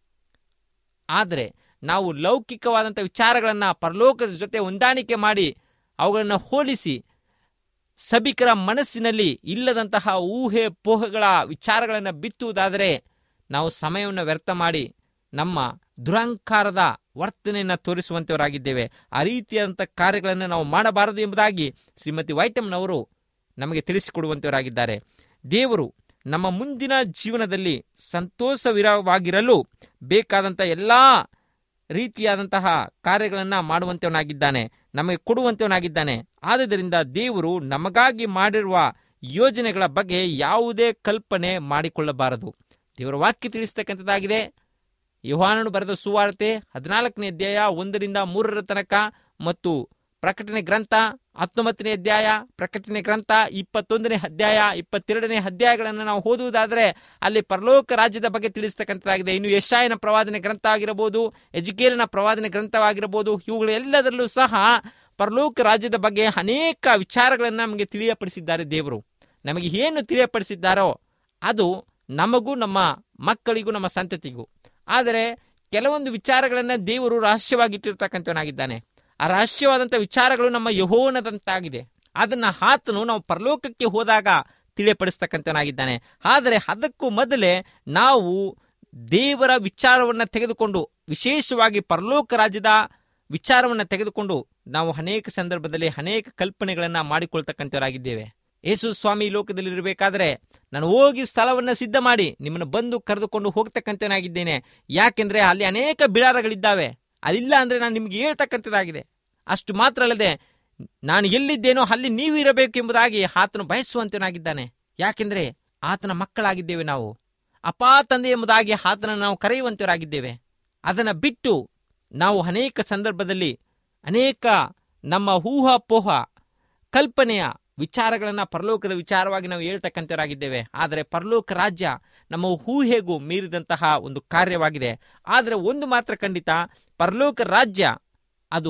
ಆದರೆ ನಾವು ಲೌಕಿಕವಾದಂಥ ವಿಚಾರಗಳನ್ನು ಪರಲೋಕದ ಜೊತೆ ಹೊಂದಾಣಿಕೆ ಮಾಡಿ ಅವುಗಳನ್ನು ಹೋಲಿಸಿ ಸಭಿಕರ ಮನಸ್ಸಿನಲ್ಲಿ ಇಲ್ಲದಂತಹ ಊಹೆ ಪೋಹಗಳ ವಿಚಾರಗಳನ್ನು ಬಿತ್ತುವುದಾದರೆ ನಾವು ಸಮಯವನ್ನು ವ್ಯರ್ಥ ಮಾಡಿ ನಮ್ಮ ದುರಹಂಕಾರದ ವರ್ತನೆಯನ್ನು ತೋರಿಸುವಂತವರಾಗಿದ್ದೇವೆ ಆ ರೀತಿಯಾದಂಥ ಕಾರ್ಯಗಳನ್ನು ನಾವು ಮಾಡಬಾರದು ಎಂಬುದಾಗಿ ಶ್ರೀಮತಿ ವೈಟಮ್ನವರು ನಮಗೆ ತಿಳಿಸಿಕೊಡುವಂತವರಾಗಿದ್ದಾರೆ ದೇವರು ನಮ್ಮ ಮುಂದಿನ ಜೀವನದಲ್ಲಿ ಸಂತೋಷವಿರವಾಗಿರಲು ಬೇಕಾದಂಥ ಎಲ್ಲ ರೀತಿಯಾದಂತಹ ಕಾರ್ಯಗಳನ್ನು ಮಾಡುವಂತವನಾಗಿದ್ದಾನೆ ನಮಗೆ ಕೊಡುವಂತವನಾಗಿದ್ದಾನೆ ಆದುದರಿಂದ ದೇವರು ನಮಗಾಗಿ ಮಾಡಿರುವ ಯೋಜನೆಗಳ ಬಗ್ಗೆ ಯಾವುದೇ ಕಲ್ಪನೆ ಮಾಡಿಕೊಳ್ಳಬಾರದು ದೇವರ ವಾಕ್ಯ ತಿಳಿಸ್ತಕ್ಕಂಥದ್ದಾಗಿದೆ ಯೋಹಾನನು ಬರೆದ ಸುವಾರ್ತೆ ಹದಿನಾಲ್ಕನೇ ಅಧ್ಯಾಯ ಒಂದರಿಂದ ಮೂರರ ತನಕ ಮತ್ತು ಪ್ರಕಟಣೆ ಗ್ರಂಥ ಹತ್ತೊಂಬತ್ತನೇ ಅಧ್ಯಾಯ ಪ್ರಕಟಣೆ ಗ್ರಂಥ ಇಪ್ಪತ್ತೊಂದನೇ ಅಧ್ಯಾಯ ಇಪ್ಪತ್ತೆರಡನೇ ಅಧ್ಯಾಯಗಳನ್ನು ನಾವು ಓದುವುದಾದರೆ ಅಲ್ಲಿ ಪರಲೋಕ ರಾಜ್ಯದ ಬಗ್ಗೆ ತಿಳಿಸ್ತಕ್ಕಂಥದ್ದಾಗಿದೆ ಇನ್ನು ಯಶಾಯನ ಪ್ರವಾದನೆ ಗ್ರಂಥ ಆಗಿರಬಹುದು ಎಜುಕೇಲನ ಪ್ರವಾದನೆ ಗ್ರಂಥವಾಗಿರಬಹುದು ಇವುಗಳೆಲ್ಲದರಲ್ಲೂ ಸಹ ಪರಲೋಕ ರಾಜ್ಯದ ಬಗ್ಗೆ ಅನೇಕ ವಿಚಾರಗಳನ್ನು ನಮಗೆ ತಿಳಿಯಪಡಿಸಿದ್ದಾರೆ ದೇವರು ನಮಗೆ ಏನು ತಿಳಿಯಪಡಿಸಿದ್ದಾರೋ ಅದು ನಮಗೂ ನಮ್ಮ ಮಕ್ಕಳಿಗೂ ನಮ್ಮ ಸಂತತಿಗೂ ಆದರೆ ಕೆಲವೊಂದು ವಿಚಾರಗಳನ್ನು ದೇವರು ರಹಸ್ಯವಾಗಿಟ್ಟಿರ್ತಕ್ಕಂಥವನಾಗಿದ್ದಾನೆ ಆ ರಹಸ್ಯವಾದಂಥ ವಿಚಾರಗಳು ನಮ್ಮ ಯಹೋನದಂತಾಗಿದೆ ಅದನ್ನ ಆತನು ನಾವು ಪರಲೋಕಕ್ಕೆ ಹೋದಾಗ ತಿಳಿಯಪಡಿಸ್ತಕ್ಕಂಥವನಾಗಿದ್ದಾನೆ ಆದರೆ ಅದಕ್ಕೂ ಮೊದಲೇ ನಾವು ದೇವರ ವಿಚಾರವನ್ನು ತೆಗೆದುಕೊಂಡು ವಿಶೇಷವಾಗಿ ಪರಲೋಕ ರಾಜ್ಯದ ವಿಚಾರವನ್ನು ತೆಗೆದುಕೊಂಡು ನಾವು ಅನೇಕ ಸಂದರ್ಭದಲ್ಲಿ ಅನೇಕ ಕಲ್ಪನೆಗಳನ್ನು ಮಾಡಿಕೊಳ್ತಕ್ಕಂಥವರಾಗಿದ್ದೇವೆ ಯೇಸು ಸ್ವಾಮಿ ಈ ಲೋಕದಲ್ಲಿ ಇರಬೇಕಾದ್ರೆ ನಾನು ಹೋಗಿ ಸ್ಥಳವನ್ನು ಸಿದ್ಧ ಮಾಡಿ ನಿಮ್ಮನ್ನು ಬಂದು ಕರೆದುಕೊಂಡು ಹೋಗ್ತಕ್ಕಂಥವನಾಗಿದ್ದೇನೆ ಯಾಕೆಂದ್ರೆ ಅಲ್ಲಿ ಅನೇಕ ಬಿಡಾರಗಳಿದ್ದಾವೆ ಅದಿಲ್ಲ ಅಂದ್ರೆ ನಾನು ನಿಮ್ಗೆ ಹೇಳ್ತಕ್ಕಂಥದ್ದಾಗಿದೆ ಅಷ್ಟು ಮಾತ್ರ ಅಲ್ಲದೆ ನಾನು ಎಲ್ಲಿದ್ದೇನೋ ಅಲ್ಲಿ ನೀವು ಇರಬೇಕು ಎಂಬುದಾಗಿ ಆತನು ಬಯಸುವಂತನಾಗಿದ್ದಾನೆ ಯಾಕೆಂದ್ರೆ ಆತನ ಮಕ್ಕಳಾಗಿದ್ದೇವೆ ನಾವು ಅಪಾ ತಂದೆ ಎಂಬುದಾಗಿ ಆತನ ನಾವು ಕರೆಯುವಂತವರಾಗಿದ್ದೇವೆ ಅದನ್ನು ಬಿಟ್ಟು ನಾವು ಅನೇಕ ಸಂದರ್ಭದಲ್ಲಿ ಅನೇಕ ನಮ್ಮ ಊಹಾಪೋಹ ಕಲ್ಪನೆಯ ವಿಚಾರಗಳನ್ನು ಪರಲೋಕದ ವಿಚಾರವಾಗಿ ನಾವು ಹೇಳ್ತಕ್ಕಂಥವರಾಗಿದ್ದೇವೆ ಆದರೆ ಪರಲೋಕ ರಾಜ್ಯ ನಮ್ಮ ಊಹೆಗೂ ಮೀರಿದಂತಹ ಒಂದು ಕಾರ್ಯವಾಗಿದೆ ಆದರೆ ಒಂದು ಮಾತ್ರ ಖಂಡಿತ ಪರಲೋಕ ರಾಜ್ಯ ಅದು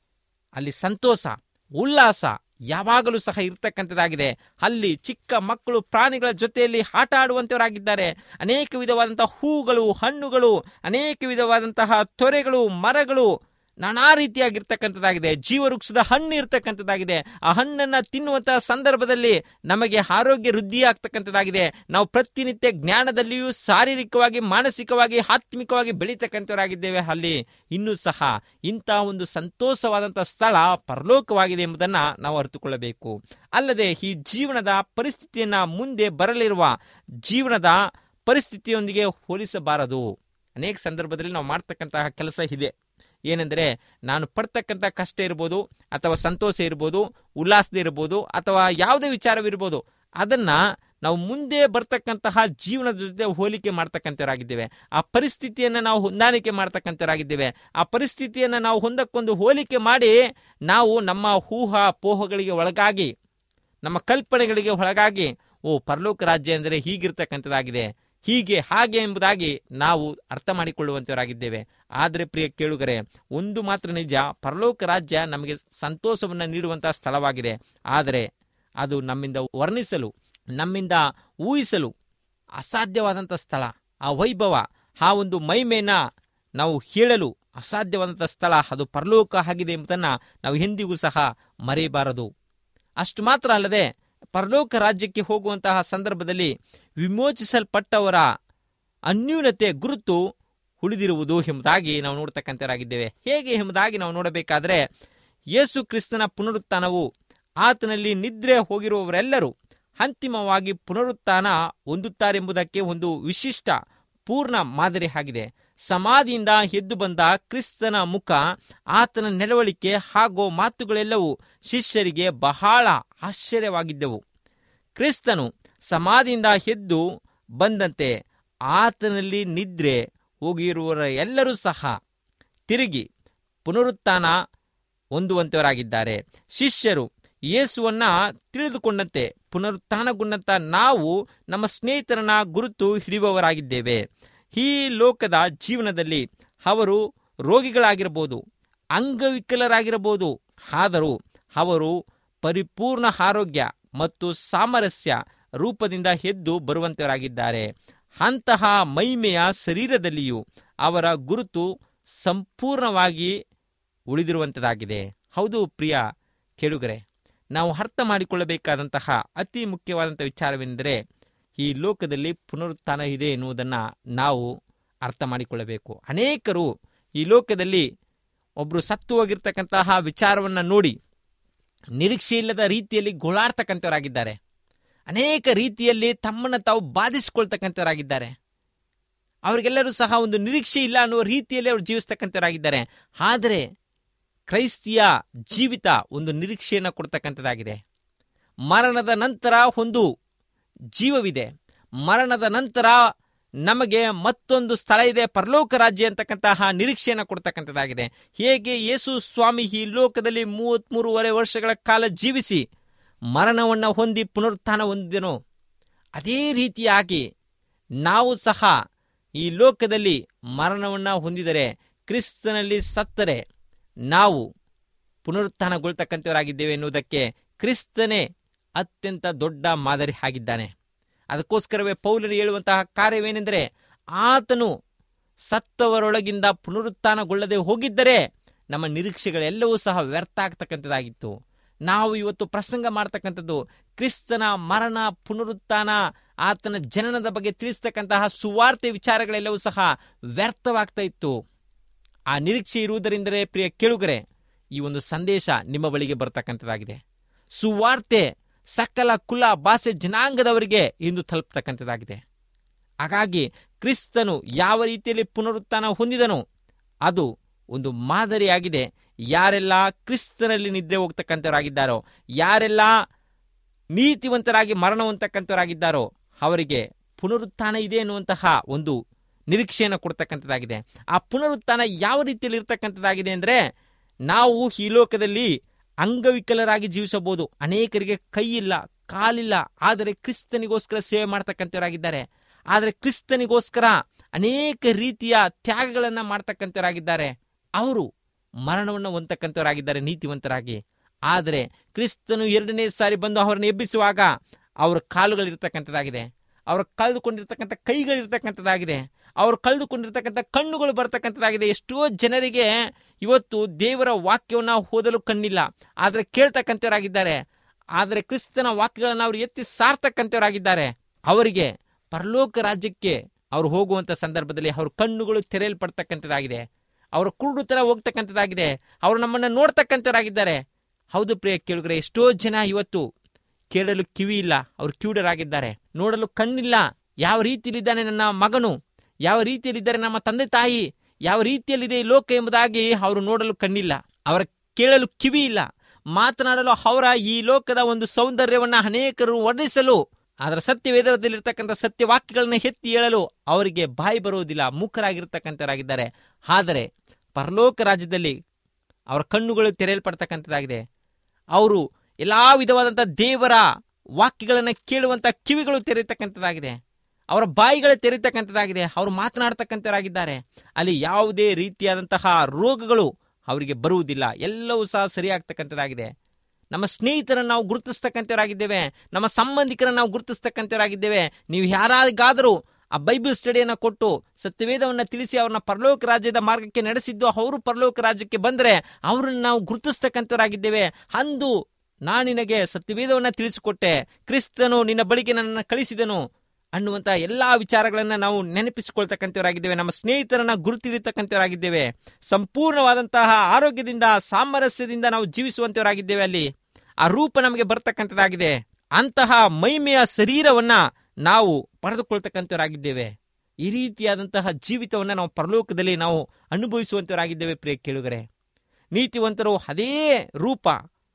ಅಲ್ಲಿ ಸಂತೋಷ ಉಲ್ಲಾಸ ಯಾವಾಗಲೂ ಸಹ ಇರ್ತಕ್ಕಂಥದ್ದಾಗಿದೆ ಅಲ್ಲಿ ಚಿಕ್ಕ ಮಕ್ಕಳು ಪ್ರಾಣಿಗಳ ಜೊತೆಯಲ್ಲಿ ಆಟ ಆಡುವಂತವರಾಗಿದ್ದಾರೆ ಅನೇಕ ವಿಧವಾದಂತಹ ಹೂಗಳು ಹಣ್ಣುಗಳು ಅನೇಕ ವಿಧವಾದಂತಹ ತೊರೆಗಳು ಮರಗಳು ನಾನಾ ರೀತಿಯಾಗಿರ್ತಕ್ಕಂಥದ್ದಾಗಿದೆ ಜೀವವೃಕ್ಷದ ಹಣ್ಣು ಇರ್ತಕ್ಕಂಥದ್ದಾಗಿದೆ ಆ ಹಣ್ಣನ್ನು ತಿನ್ನುವಂತಹ ಸಂದರ್ಭದಲ್ಲಿ ನಮಗೆ ಆರೋಗ್ಯ ವೃದ್ಧಿ ಆಗ್ತಕ್ಕಂಥದ್ದಾಗಿದೆ ನಾವು ಪ್ರತಿನಿತ್ಯ ಜ್ಞಾನದಲ್ಲಿಯೂ ಶಾರೀರಿಕವಾಗಿ ಮಾನಸಿಕವಾಗಿ ಆತ್ಮಿಕವಾಗಿ ಬೆಳೀತಕ್ಕಂಥವರಾಗಿದ್ದೇವೆ ಅಲ್ಲಿ ಇನ್ನೂ ಸಹ ಇಂತಹ ಒಂದು ಸಂತೋಷವಾದಂಥ ಸ್ಥಳ ಪರಲೋಕವಾಗಿದೆ ಎಂಬುದನ್ನು ನಾವು ಅರಿತುಕೊಳ್ಳಬೇಕು ಅಲ್ಲದೆ ಈ ಜೀವನದ ಪರಿಸ್ಥಿತಿಯನ್ನ ಮುಂದೆ ಬರಲಿರುವ ಜೀವನದ ಪರಿಸ್ಥಿತಿಯೊಂದಿಗೆ ಹೋಲಿಸಬಾರದು ಅನೇಕ ಸಂದರ್ಭದಲ್ಲಿ ನಾವು ಮಾಡ್ತಕ್ಕಂತಹ ಕೆಲಸ ಇದೆ ಏನೆಂದರೆ ನಾನು ಪಡ್ತಕ್ಕಂಥ ಕಷ್ಟ ಇರ್ಬೋದು ಅಥವಾ ಸಂತೋಷ ಇರ್ಬೋದು ಉಲ್ಲಾಸದ ಇರ್ಬೋದು ಅಥವಾ ಯಾವುದೇ ವಿಚಾರವಿರ್ಬೋದು ಅದನ್ನ ನಾವು ಮುಂದೆ ಬರ್ತಕ್ಕಂತಹ ಜೀವನದ ಜೊತೆ ಹೋಲಿಕೆ ಮಾಡ್ತಕ್ಕಂಥವರಾಗಿದ್ದೇವೆ ಆ ಪರಿಸ್ಥಿತಿಯನ್ನು ನಾವು ಹೊಂದಾಣಿಕೆ ಮಾಡ್ತಕ್ಕಂಥವರಾಗಿದ್ದೇವೆ ಆ ಪರಿಸ್ಥಿತಿಯನ್ನು ನಾವು ಹೊಂದಕ್ಕೊಂದು ಹೋಲಿಕೆ ಮಾಡಿ ನಾವು ನಮ್ಮ ಊಹಾ ಪೋಹಗಳಿಗೆ ಒಳಗಾಗಿ ನಮ್ಮ ಕಲ್ಪನೆಗಳಿಗೆ ಒಳಗಾಗಿ ಓ ಪರಲೋಕ ರಾಜ್ಯ ಅಂದರೆ ಹೀಗಿರ್ತಕ್ಕಂಥದ್ದಾಗಿದೆ ಹೀಗೆ ಹಾಗೆ ಎಂಬುದಾಗಿ ನಾವು ಅರ್ಥ ಮಾಡಿಕೊಳ್ಳುವಂತವರಾಗಿದ್ದೇವೆ ಆದರೆ ಪ್ರಿಯ ಕೇಳುಗರೆ ಒಂದು ಮಾತ್ರ ನಿಜ ಪರಲೋಕ ರಾಜ್ಯ ನಮಗೆ ಸಂತೋಷವನ್ನು ನೀಡುವಂತಹ ಸ್ಥಳವಾಗಿದೆ ಆದರೆ ಅದು ನಮ್ಮಿಂದ ವರ್ಣಿಸಲು ನಮ್ಮಿಂದ ಊಹಿಸಲು ಅಸಾಧ್ಯವಾದಂಥ ಸ್ಥಳ ಆ ವೈಭವ ಆ ಒಂದು ಮೈಮೇನ ನಾವು ಹೇಳಲು ಅಸಾಧ್ಯವಾದಂಥ ಸ್ಥಳ ಅದು ಪರಲೋಕ ಆಗಿದೆ ಎಂಬುದನ್ನು ನಾವು ಎಂದಿಗೂ ಸಹ ಮರೆಯಬಾರದು ಅಷ್ಟು ಮಾತ್ರ ಅಲ್ಲದೆ ಪರಲೋಕ ರಾಜ್ಯಕ್ಕೆ ಹೋಗುವಂತಹ ಸಂದರ್ಭದಲ್ಲಿ ವಿಮೋಚಿಸಲ್ಪಟ್ಟವರ ಅನ್ಯೂನತೆ ಗುರುತು ಉಳಿದಿರುವುದು ಎಂಬುದಾಗಿ ನಾವು ನೋಡ್ತಕ್ಕಂಥವರಾಗಿದ್ದೇವೆ ಹೇಗೆ ಎಂಬುದಾಗಿ ನಾವು ನೋಡಬೇಕಾದ್ರೆ ಯೇಸು ಕ್ರಿಸ್ತನ ಪುನರುತ್ಥಾನವು ಆತನಲ್ಲಿ ನಿದ್ರೆ ಹೋಗಿರುವವರೆಲ್ಲರೂ ಅಂತಿಮವಾಗಿ ಪುನರುತ್ಥಾನ ಹೊಂದುತ್ತಾರೆಂಬುದಕ್ಕೆ ಒಂದು ವಿಶಿಷ್ಟ ಪೂರ್ಣ ಮಾದರಿ ಆಗಿದೆ ಸಮಾಧಿಯಿಂದ ಎದ್ದು ಬಂದ ಕ್ರಿಸ್ತನ ಮುಖ ಆತನ ನೆರವಳಿಕೆ ಹಾಗೂ ಮಾತುಗಳೆಲ್ಲವೂ ಶಿಷ್ಯರಿಗೆ ಬಹಳ ಆಶ್ಚರ್ಯವಾಗಿದ್ದವು ಕ್ರಿಸ್ತನು ಸಮಾಧಿಯಿಂದ ಎದ್ದು ಬಂದಂತೆ ಆತನಲ್ಲಿ ನಿದ್ರೆ ಹೋಗಿರುವವರ ಎಲ್ಲರೂ ಸಹ ತಿರುಗಿ ಪುನರುತ್ಥಾನ ಹೊಂದುವಂತವರಾಗಿದ್ದಾರೆ ಶಿಷ್ಯರು ಯೇಸುವನ್ನ ತಿಳಿದುಕೊಂಡಂತೆ ಪುನರುತ್ಥಾನಗೊಂಡಂತ ನಾವು ನಮ್ಮ ಸ್ನೇಹಿತರನ್ನ ಗುರುತು ಹಿಡಿಯುವವರಾಗಿದ್ದೇವೆ ಈ ಲೋಕದ ಜೀವನದಲ್ಲಿ ಅವರು ರೋಗಿಗಳಾಗಿರಬಹುದು ಅಂಗವಿಕಲರಾಗಿರಬಹುದು ಆದರೂ ಅವರು ಪರಿಪೂರ್ಣ ಆರೋಗ್ಯ ಮತ್ತು ಸಾಮರಸ್ಯ ರೂಪದಿಂದ ಎದ್ದು ಬರುವಂತವರಾಗಿದ್ದಾರೆ ಅಂತಹ ಮೈಮೆಯ ಶರೀರದಲ್ಲಿಯೂ ಅವರ ಗುರುತು ಸಂಪೂರ್ಣವಾಗಿ ಉಳಿದಿರುವಂಥದ್ದಾಗಿದೆ ಹೌದು ಪ್ರಿಯ ಕೇಳುಗರೆ ನಾವು ಅರ್ಥ ಮಾಡಿಕೊಳ್ಳಬೇಕಾದಂತಹ ಅತಿ ಮುಖ್ಯವಾದಂಥ ವಿಚಾರವೆಂದರೆ ಈ ಲೋಕದಲ್ಲಿ ಪುನರುತ್ಥಾನ ಇದೆ ಎನ್ನುವುದನ್ನು ನಾವು ಅರ್ಥ ಮಾಡಿಕೊಳ್ಳಬೇಕು ಅನೇಕರು ಈ ಲೋಕದಲ್ಲಿ ಒಬ್ಬರು ಸತ್ತು ಹೋಗಿರ್ತಕ್ಕಂತಹ ವಿಚಾರವನ್ನು ನೋಡಿ ನಿರೀಕ್ಷೆ ಇಲ್ಲದ ರೀತಿಯಲ್ಲಿ ಗೋಳಾಡ್ತಕ್ಕಂಥವರಾಗಿದ್ದಾರೆ ಅನೇಕ ರೀತಿಯಲ್ಲಿ ತಮ್ಮನ್ನು ತಾವು ಬಾಧಿಸಿಕೊಳ್ತಕ್ಕಂಥವರಾಗಿದ್ದಾರೆ ಅವರಿಗೆಲ್ಲರೂ ಸಹ ಒಂದು ನಿರೀಕ್ಷೆ ಇಲ್ಲ ಅನ್ನುವ ರೀತಿಯಲ್ಲಿ ಅವರು ಜೀವಿಸ್ತಕ್ಕಂಥವರಾಗಿದ್ದಾರೆ ಆದರೆ ಕ್ರೈಸ್ತಿಯ ಜೀವಿತ ಒಂದು ನಿರೀಕ್ಷೆಯನ್ನು ಕೊಡ್ತಕ್ಕಂಥದ್ದಾಗಿದೆ ಮರಣದ ನಂತರ ಒಂದು ಜೀವವಿದೆ ಮರಣದ ನಂತರ ನಮಗೆ ಮತ್ತೊಂದು ಸ್ಥಳ ಇದೆ ಪರಲೋಕ ರಾಜ್ಯ ಅಂತಕ್ಕಂತಹ ನಿರೀಕ್ಷೆಯನ್ನು ಕೊಡ್ತಕ್ಕಂಥದ್ದಾಗಿದೆ ಹೇಗೆ ಯೇಸು ಸ್ವಾಮಿ ಈ ಲೋಕದಲ್ಲಿ ಮೂವತ್ಮೂರುವರೆ ವರ್ಷಗಳ ಕಾಲ ಜೀವಿಸಿ ಮರಣವನ್ನು ಹೊಂದಿ ಪುನರುತ್ಥಾನ ಹೊಂದಿದೆನೋ ಅದೇ ರೀತಿಯಾಗಿ ನಾವು ಸಹ ಈ ಲೋಕದಲ್ಲಿ ಮರಣವನ್ನು ಹೊಂದಿದರೆ ಕ್ರಿಸ್ತನಲ್ಲಿ ಸತ್ತರೆ ನಾವು ಪುನರುತ್ಥಾನಗೊಳ್ತಕ್ಕಂಥವರಾಗಿದ್ದೇವೆ ಎನ್ನುವುದಕ್ಕೆ ಕ್ರಿಸ್ತನೇ ಅತ್ಯಂತ ದೊಡ್ಡ ಮಾದರಿ ಆಗಿದ್ದಾನೆ ಅದಕ್ಕೋಸ್ಕರವೇ ಪೌಲರು ಹೇಳುವಂತಹ ಕಾರ್ಯವೇನೆಂದರೆ ಆತನು ಸತ್ತವರೊಳಗಿಂದ ಪುನರುತ್ಥಾನಗೊಳ್ಳದೆ ಹೋಗಿದ್ದರೆ ನಮ್ಮ ನಿರೀಕ್ಷೆಗಳೆಲ್ಲವೂ ಸಹ ವ್ಯರ್ಥ ಆಗ್ತಕ್ಕಂಥದ್ದಾಗಿತ್ತು ನಾವು ಇವತ್ತು ಪ್ರಸಂಗ ಮಾಡ್ತಕ್ಕಂಥದ್ದು ಕ್ರಿಸ್ತನ ಮರಣ ಪುನರುತ್ಥಾನ ಆತನ ಜನನದ ಬಗ್ಗೆ ತಿಳಿಸ್ತಕ್ಕಂತಹ ಸುವಾರ್ತೆ ವಿಚಾರಗಳೆಲ್ಲವೂ ಸಹ ವ್ಯರ್ಥವಾಗ್ತಾ ಇತ್ತು ಆ ನಿರೀಕ್ಷೆ ಇರುವುದರಿಂದಲೇ ಪ್ರಿಯ ಕೇಳುಗರೆ ಈ ಒಂದು ಸಂದೇಶ ನಿಮ್ಮ ಬಳಿಗೆ ಬರ್ತಕ್ಕಂಥದ್ದಾಗಿದೆ ಸುವಾರ್ತೆ ಸಕಲ ಕುಲ ಭಾಷೆ ಜನಾಂಗದವರಿಗೆ ಇಂದು ತಲುಪ್ತಕ್ಕಂಥದ್ದಾಗಿದೆ ಹಾಗಾಗಿ ಕ್ರಿಸ್ತನು ಯಾವ ರೀತಿಯಲ್ಲಿ ಪುನರುತ್ಥಾನ ಹೊಂದಿದನು ಅದು ಒಂದು ಮಾದರಿಯಾಗಿದೆ ಯಾರೆಲ್ಲ ಕ್ರಿಸ್ತನಲ್ಲಿ ನಿದ್ರೆ ಹೋಗ್ತಕ್ಕಂಥವರಾಗಿದ್ದಾರೋ ಯಾರೆಲ್ಲ ನೀತಿವಂತರಾಗಿ ಮರಣ ಹೊಂದತಕ್ಕಂಥವರಾಗಿದ್ದಾರೋ ಅವರಿಗೆ ಪುನರುತ್ಥಾನ ಇದೆ ಎನ್ನುವಂತಹ ಒಂದು ನಿರೀಕ್ಷೆಯನ್ನು ಕೊಡ್ತಕ್ಕಂಥದ್ದಾಗಿದೆ ಆ ಪುನರುತ್ಥಾನ ಯಾವ ರೀತಿಯಲ್ಲಿ ಇರ್ತಕ್ಕಂಥದ್ದಾಗಿದೆ ಅಂದರೆ ನಾವು ಈ ಲೋಕದಲ್ಲಿ ಅಂಗವಿಕಲರಾಗಿ ಜೀವಿಸಬಹುದು ಅನೇಕರಿಗೆ ಕೈ ಇಲ್ಲ ಕಾಲಿಲ್ಲ ಆದರೆ ಕ್ರಿಸ್ತನಿಗೋಸ್ಕರ ಸೇವೆ ಮಾಡ್ತಕ್ಕಂಥವರಾಗಿದ್ದಾರೆ ಆದರೆ ಕ್ರಿಸ್ತನಿಗೋಸ್ಕರ ಅನೇಕ ರೀತಿಯ ತ್ಯಾಗಗಳನ್ನು ಮಾಡ್ತಕ್ಕಂಥವರಾಗಿದ್ದಾರೆ ಅವರು ಮರಣವನ್ನು ಹೊಂದತಕ್ಕಂಥವರಾಗಿದ್ದಾರೆ ನೀತಿವಂತರಾಗಿ ಆದರೆ ಕ್ರಿಸ್ತನು ಎರಡನೇ ಸಾರಿ ಬಂದು ಅವರನ್ನು ಎಬ್ಬಿಸುವಾಗ ಅವರ ಕಾಲುಗಳಿರ್ತಕ್ಕಂಥದ್ದಾಗಿದೆ ಅವರು ಕಳೆದುಕೊಂಡಿರ್ತಕ್ಕಂಥ ಕೈಗಳಿರ್ತಕ್ಕಂಥದ್ದಾಗಿದೆ ಅವರು ಕಳೆದುಕೊಂಡಿರ್ತಕ್ಕಂಥ ಕಣ್ಣುಗಳು ಬರ್ತಕ್ಕಂಥದ್ದಾಗಿದೆ ಎಷ್ಟೋ ಜನರಿಗೆ ಇವತ್ತು ದೇವರ ವಾಕ್ಯವನ್ನು ಓದಲು ಕಣ್ಣಿಲ್ಲ ಆದರೆ ಕೇಳ್ತಕ್ಕಂಥವರಾಗಿದ್ದಾರೆ ಆದರೆ ಕ್ರಿಸ್ತನ ವಾಕ್ಯಗಳನ್ನು ಅವರು ಎತ್ತಿ ಸಾರ್ತಕ್ಕಂಥವರಾಗಿದ್ದಾರೆ ಅವರಿಗೆ ಪರಲೋಕ ರಾಜ್ಯಕ್ಕೆ ಅವರು ಹೋಗುವಂಥ ಸಂದರ್ಭದಲ್ಲಿ ಅವ್ರ ಕಣ್ಣುಗಳು ತೆರೆಯಲ್ಪಡ್ತಕ್ಕಂಥದ್ದಾಗಿದೆ ಅವರ ಕುರುಡುತನ ಹೋಗ್ತಕ್ಕಂಥದ್ದಾಗಿದೆ ಅವರು ನಮ್ಮನ್ನು ನೋಡ್ತಕ್ಕಂಥವರಾಗಿದ್ದಾರೆ ಹೌದು ಪ್ರಿಯ ಕೇಳುಗರೆ ಎಷ್ಟೋ ಜನ ಇವತ್ತು ಕೇಳಲು ಕಿವಿ ಇಲ್ಲ ಅವರು ಕಿವುಡರಾಗಿದ್ದಾರೆ ನೋಡಲು ಕಣ್ಣಿಲ್ಲ ಯಾವ ರೀತಿಯಲ್ಲಿದ್ದಾನೆ ನನ್ನ ಮಗನು ಯಾವ ರೀತಿಯಲ್ಲಿದ್ದಾರೆ ನಮ್ಮ ತಂದೆ ತಾಯಿ ಯಾವ ರೀತಿಯಲ್ಲಿದೆ ಈ ಲೋಕ ಎಂಬುದಾಗಿ ಅವರು ನೋಡಲು ಕಣ್ಣಿಲ್ಲ ಅವರ ಕೇಳಲು ಕಿವಿ ಇಲ್ಲ ಮಾತನಾಡಲು ಅವರ ಈ ಲೋಕದ ಒಂದು ಸೌಂದರ್ಯವನ್ನ ಅನೇಕರು ವರ್ಣಿಸಲು ಅದರ ಸತ್ಯವೇದದಲ್ಲಿರ್ತಕ್ಕಂಥ ಸತ್ಯವಾಕ್ಯಗಳನ್ನ ಎತ್ತಿ ಹೇಳಲು ಅವರಿಗೆ ಬಾಯಿ ಬರುವುದಿಲ್ಲ ಮೂಕರಾಗಿರ್ತಕ್ಕಂಥವರಾಗಿದ್ದಾರೆ ಆದರೆ ಪರಲೋಕ ರಾಜ್ಯದಲ್ಲಿ ಅವರ ಕಣ್ಣುಗಳು ತೆರೆಯಲ್ಪಡ್ತಕ್ಕಂಥದ್ದಾಗಿದೆ ಅವರು ಎಲ್ಲಾ ವಿಧವಾದಂಥ ದೇವರ ವಾಕ್ಯಗಳನ್ನು ಕೇಳುವಂಥ ಕಿವಿಗಳು ತೆರೆಯತಕ್ಕಂಥದ್ದಾಗಿದೆ ಅವರ ಬಾಯಿಗಳು ತೆರೀತಕ್ಕಂಥದ್ದಾಗಿದೆ ಅವರು ಮಾತನಾಡ್ತಕ್ಕಂಥವರಾಗಿದ್ದಾರೆ ಅಲ್ಲಿ ಯಾವುದೇ ರೀತಿಯಾದಂತಹ ರೋಗಗಳು ಅವರಿಗೆ ಬರುವುದಿಲ್ಲ ಎಲ್ಲವೂ ಸಹ ಸರಿಯಾಗ್ತಕ್ಕಂಥದ್ದಾಗಿದೆ ನಮ್ಮ ಸ್ನೇಹಿತರನ್ನು ನಾವು ಗುರುತಿಸ್ತಕ್ಕಂಥವರಾಗಿದ್ದೇವೆ ನಮ್ಮ ಸಂಬಂಧಿಕರನ್ನು ನಾವು ಗುರುತಿಸ್ತಕ್ಕಂಥವರಾಗಿದ್ದೇವೆ ನೀವು ಯಾರಿಗಾದರೂ ಆ ಬೈಬಲ್ ಸ್ಟಡಿಯನ್ನು ಕೊಟ್ಟು ಸತ್ಯವೇದವನ್ನು ತಿಳಿಸಿ ಅವ್ರನ್ನ ಪರಲೋಕ ರಾಜ್ಯದ ಮಾರ್ಗಕ್ಕೆ ನಡೆಸಿದ್ದು ಅವರು ಪರಲೋಕ ರಾಜ್ಯಕ್ಕೆ ಬಂದರೆ ಅವರನ್ನು ನಾವು ಗುರುತಿಸ್ತಕ್ಕಂಥವರಾಗಿದ್ದೇವೆ ಅಂದು ನಾನು ನಿನಗೆ ಸತ್ಯವೇದವನ್ನು ತಿಳಿಸಿಕೊಟ್ಟೆ ಕ್ರಿಸ್ತನು ನಿನ್ನ ಬಳಿಗೆ ನನ್ನನ್ನು ಕಳಿಸಿದನು ಅನ್ನುವಂಥ ಎಲ್ಲಾ ವಿಚಾರಗಳನ್ನು ನಾವು ನೆನಪಿಸಿಕೊಳ್ತಕ್ಕಂಥವರಾಗಿದ್ದೇವೆ ನಮ್ಮ ಸ್ನೇಹಿತರನ್ನ ಗುರುತಿಡಿತಕ್ಕಂಥವರಾಗಿದ್ದೇವೆ ಸಂಪೂರ್ಣವಾದಂತಹ ಆರೋಗ್ಯದಿಂದ ಸಾಮರಸ್ಯದಿಂದ ನಾವು ಜೀವಿಸುವಂತವರಾಗಿದ್ದೇವೆ ಅಲ್ಲಿ ಆ ರೂಪ ನಮಗೆ ಬರ್ತಕ್ಕಂಥದ್ದಾಗಿದೆ ಅಂತಹ ಮೈಮೆಯ ಶರೀರವನ್ನ ನಾವು ಪಡೆದುಕೊಳ್ತಕ್ಕಂಥವರಾಗಿದ್ದೇವೆ ಈ ರೀತಿಯಾದಂತಹ ಜೀವಿತವನ್ನು ನಾವು ಪರಲೋಕದಲ್ಲಿ ನಾವು ಅನುಭವಿಸುವಂತವರಾಗಿದ್ದೇವೆ ಪ್ರಿಯ ಕೇಳುಗರೆ ನೀತಿವಂತರು ಅದೇ ರೂಪ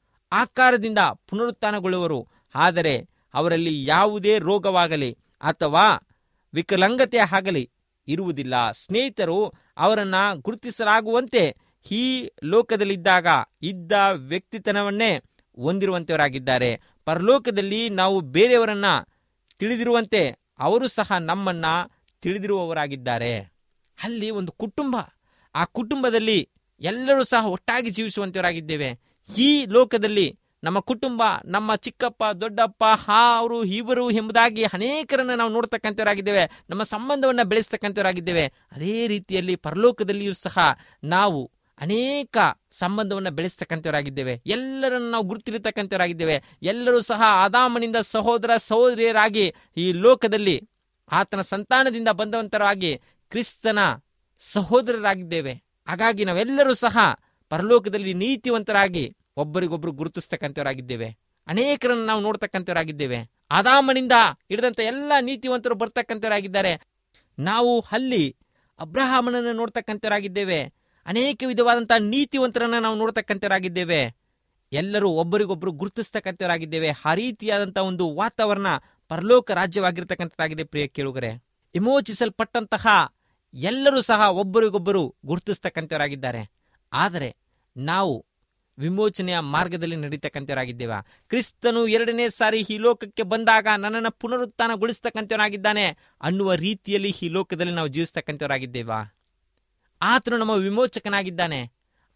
ಆಕಾರದಿಂದ ಪುನರುತ್ಥಾನಗೊಳ್ಳುವರು ಆದರೆ ಅವರಲ್ಲಿ ಯಾವುದೇ ರೋಗವಾಗಲಿ ಅಥವಾ ವಿಕಲಾಂಗತೆ ಆಗಲಿ ಇರುವುದಿಲ್ಲ ಸ್ನೇಹಿತರು ಅವರನ್ನ ಗುರುತಿಸಲಾಗುವಂತೆ ಈ ಲೋಕದಲ್ಲಿದ್ದಾಗ ಇದ್ದ ವ್ಯಕ್ತಿತನವನ್ನೇ ಹೊಂದಿರುವಂತವರಾಗಿದ್ದಾರೆ ಪರಲೋಕದಲ್ಲಿ ನಾವು ಬೇರೆಯವರನ್ನ ತಿಳಿದಿರುವಂತೆ ಅವರು ಸಹ ನಮ್ಮನ್ನ ತಿಳಿದಿರುವವರಾಗಿದ್ದಾರೆ ಅಲ್ಲಿ ಒಂದು ಕುಟುಂಬ ಆ ಕುಟುಂಬದಲ್ಲಿ ಎಲ್ಲರೂ ಸಹ ಒಟ್ಟಾಗಿ ಜೀವಿಸುವಂತವರಾಗಿದ್ದೇವೆ ಈ ಲೋಕದಲ್ಲಿ ನಮ್ಮ ಕುಟುಂಬ ನಮ್ಮ ಚಿಕ್ಕಪ್ಪ ದೊಡ್ಡಪ್ಪ ಹಾ ಅವರು ಇವರು ಎಂಬುದಾಗಿ ಅನೇಕರನ್ನ ನಾವು ನೋಡ್ತಕ್ಕಂಥವರಾಗಿದ್ದೇವೆ ನಮ್ಮ ಸಂಬಂಧವನ್ನು ಬೆಳೆಸ್ತಕ್ಕಂಥವರಾಗಿದ್ದೇವೆ ಅದೇ ರೀತಿಯಲ್ಲಿ ಪರಲೋಕದಲ್ಲಿಯೂ ಸಹ ನಾವು ಅನೇಕ ಸಂಬಂಧವನ್ನು ಬೆಳೆಸ್ತಕ್ಕಂಥವರಾಗಿದ್ದೇವೆ ಎಲ್ಲರನ್ನು ನಾವು ಗುರುತಿರತಕ್ಕಂಥವರಾಗಿದ್ದೇವೆ ಎಲ್ಲರೂ ಸಹ ಆದಾಮನಿಂದ ಸಹೋದರ ಸಹೋದರಿಯರಾಗಿ ಈ ಲೋಕದಲ್ಲಿ ಆತನ ಸಂತಾನದಿಂದ ಬಂದವಂತರಾಗಿ ಕ್ರಿಸ್ತನ ಸಹೋದರರಾಗಿದ್ದೇವೆ ಹಾಗಾಗಿ ನಾವೆಲ್ಲರೂ ಸಹ ಪರಲೋಕದಲ್ಲಿ ನೀತಿವಂತರಾಗಿ ಒಬ್ಬರಿಗೊಬ್ಬರು ಗುರುತಿಸ್ತಕ್ಕಂಥವರಾಗಿದ್ದೇವೆ ಅನೇಕರನ್ನು ನಾವು ನೋಡ್ತಕ್ಕಂಥವರಾಗಿದ್ದೇವೆ ಆದಾಮನಿಂದ ಹಿಡಿದಂಥ ಎಲ್ಲ ನೀತಿವಂತರು ಬರ್ತಕ್ಕಂಥವರಾಗಿದ್ದಾರೆ ನಾವು ಅಲ್ಲಿ ಅಬ್ರಹಾಮನನ್ನು ನೋಡ್ತಕ್ಕಂಥವರಾಗಿದ್ದೇವೆ ಅನೇಕ ವಿಧವಾದಂಥ ನೀತಿವಂತರನ್ನ ನಾವು ನೋಡ್ತಕ್ಕಂಥವರಾಗಿದ್ದೇವೆ ಎಲ್ಲರೂ ಒಬ್ಬರಿಗೊಬ್ಬರು ಗುರುತಿಸ್ತಕ್ಕಂಥವರಾಗಿದ್ದೇವೆ ಆ ರೀತಿಯಾದಂಥ ಒಂದು ವಾತಾವರಣ ಪರಲೋಕ ರಾಜ್ಯವಾಗಿರ್ತಕ್ಕಂಥದ್ದಾಗಿದೆ ಪ್ರಿಯ ಕೇಳುಗರೆ ವಿಮೋಚಿಸಲ್ಪಟ್ಟಂತಹ ಎಲ್ಲರೂ ಸಹ ಒಬ್ಬರಿಗೊಬ್ಬರು ಗುರುತಿಸ್ತಕ್ಕಂಥವರಾಗಿದ್ದಾರೆ ಆದರೆ ನಾವು ವಿಮೋಚನೆಯ ಮಾರ್ಗದಲ್ಲಿ ನಡೀತಕ್ಕಂಥವರಾಗಿದ್ದೇವ ಕ್ರಿಸ್ತನು ಎರಡನೇ ಸಾರಿ ಈ ಲೋಕಕ್ಕೆ ಬಂದಾಗ ನನ್ನನ್ನು ಪುನರುತ್ಥಾನಗೊಳಿಸ್ತಕ್ಕಂಥವನಾಗಿದ್ದಾನೆ ಅನ್ನುವ ರೀತಿಯಲ್ಲಿ ಈ ಲೋಕದಲ್ಲಿ ನಾವು ಜೀವಿಸ್ತಕ್ಕಂಥವರಾಗಿದ್ದೇವಾ ಆತನು ನಮ್ಮ ವಿಮೋಚಕನಾಗಿದ್ದಾನೆ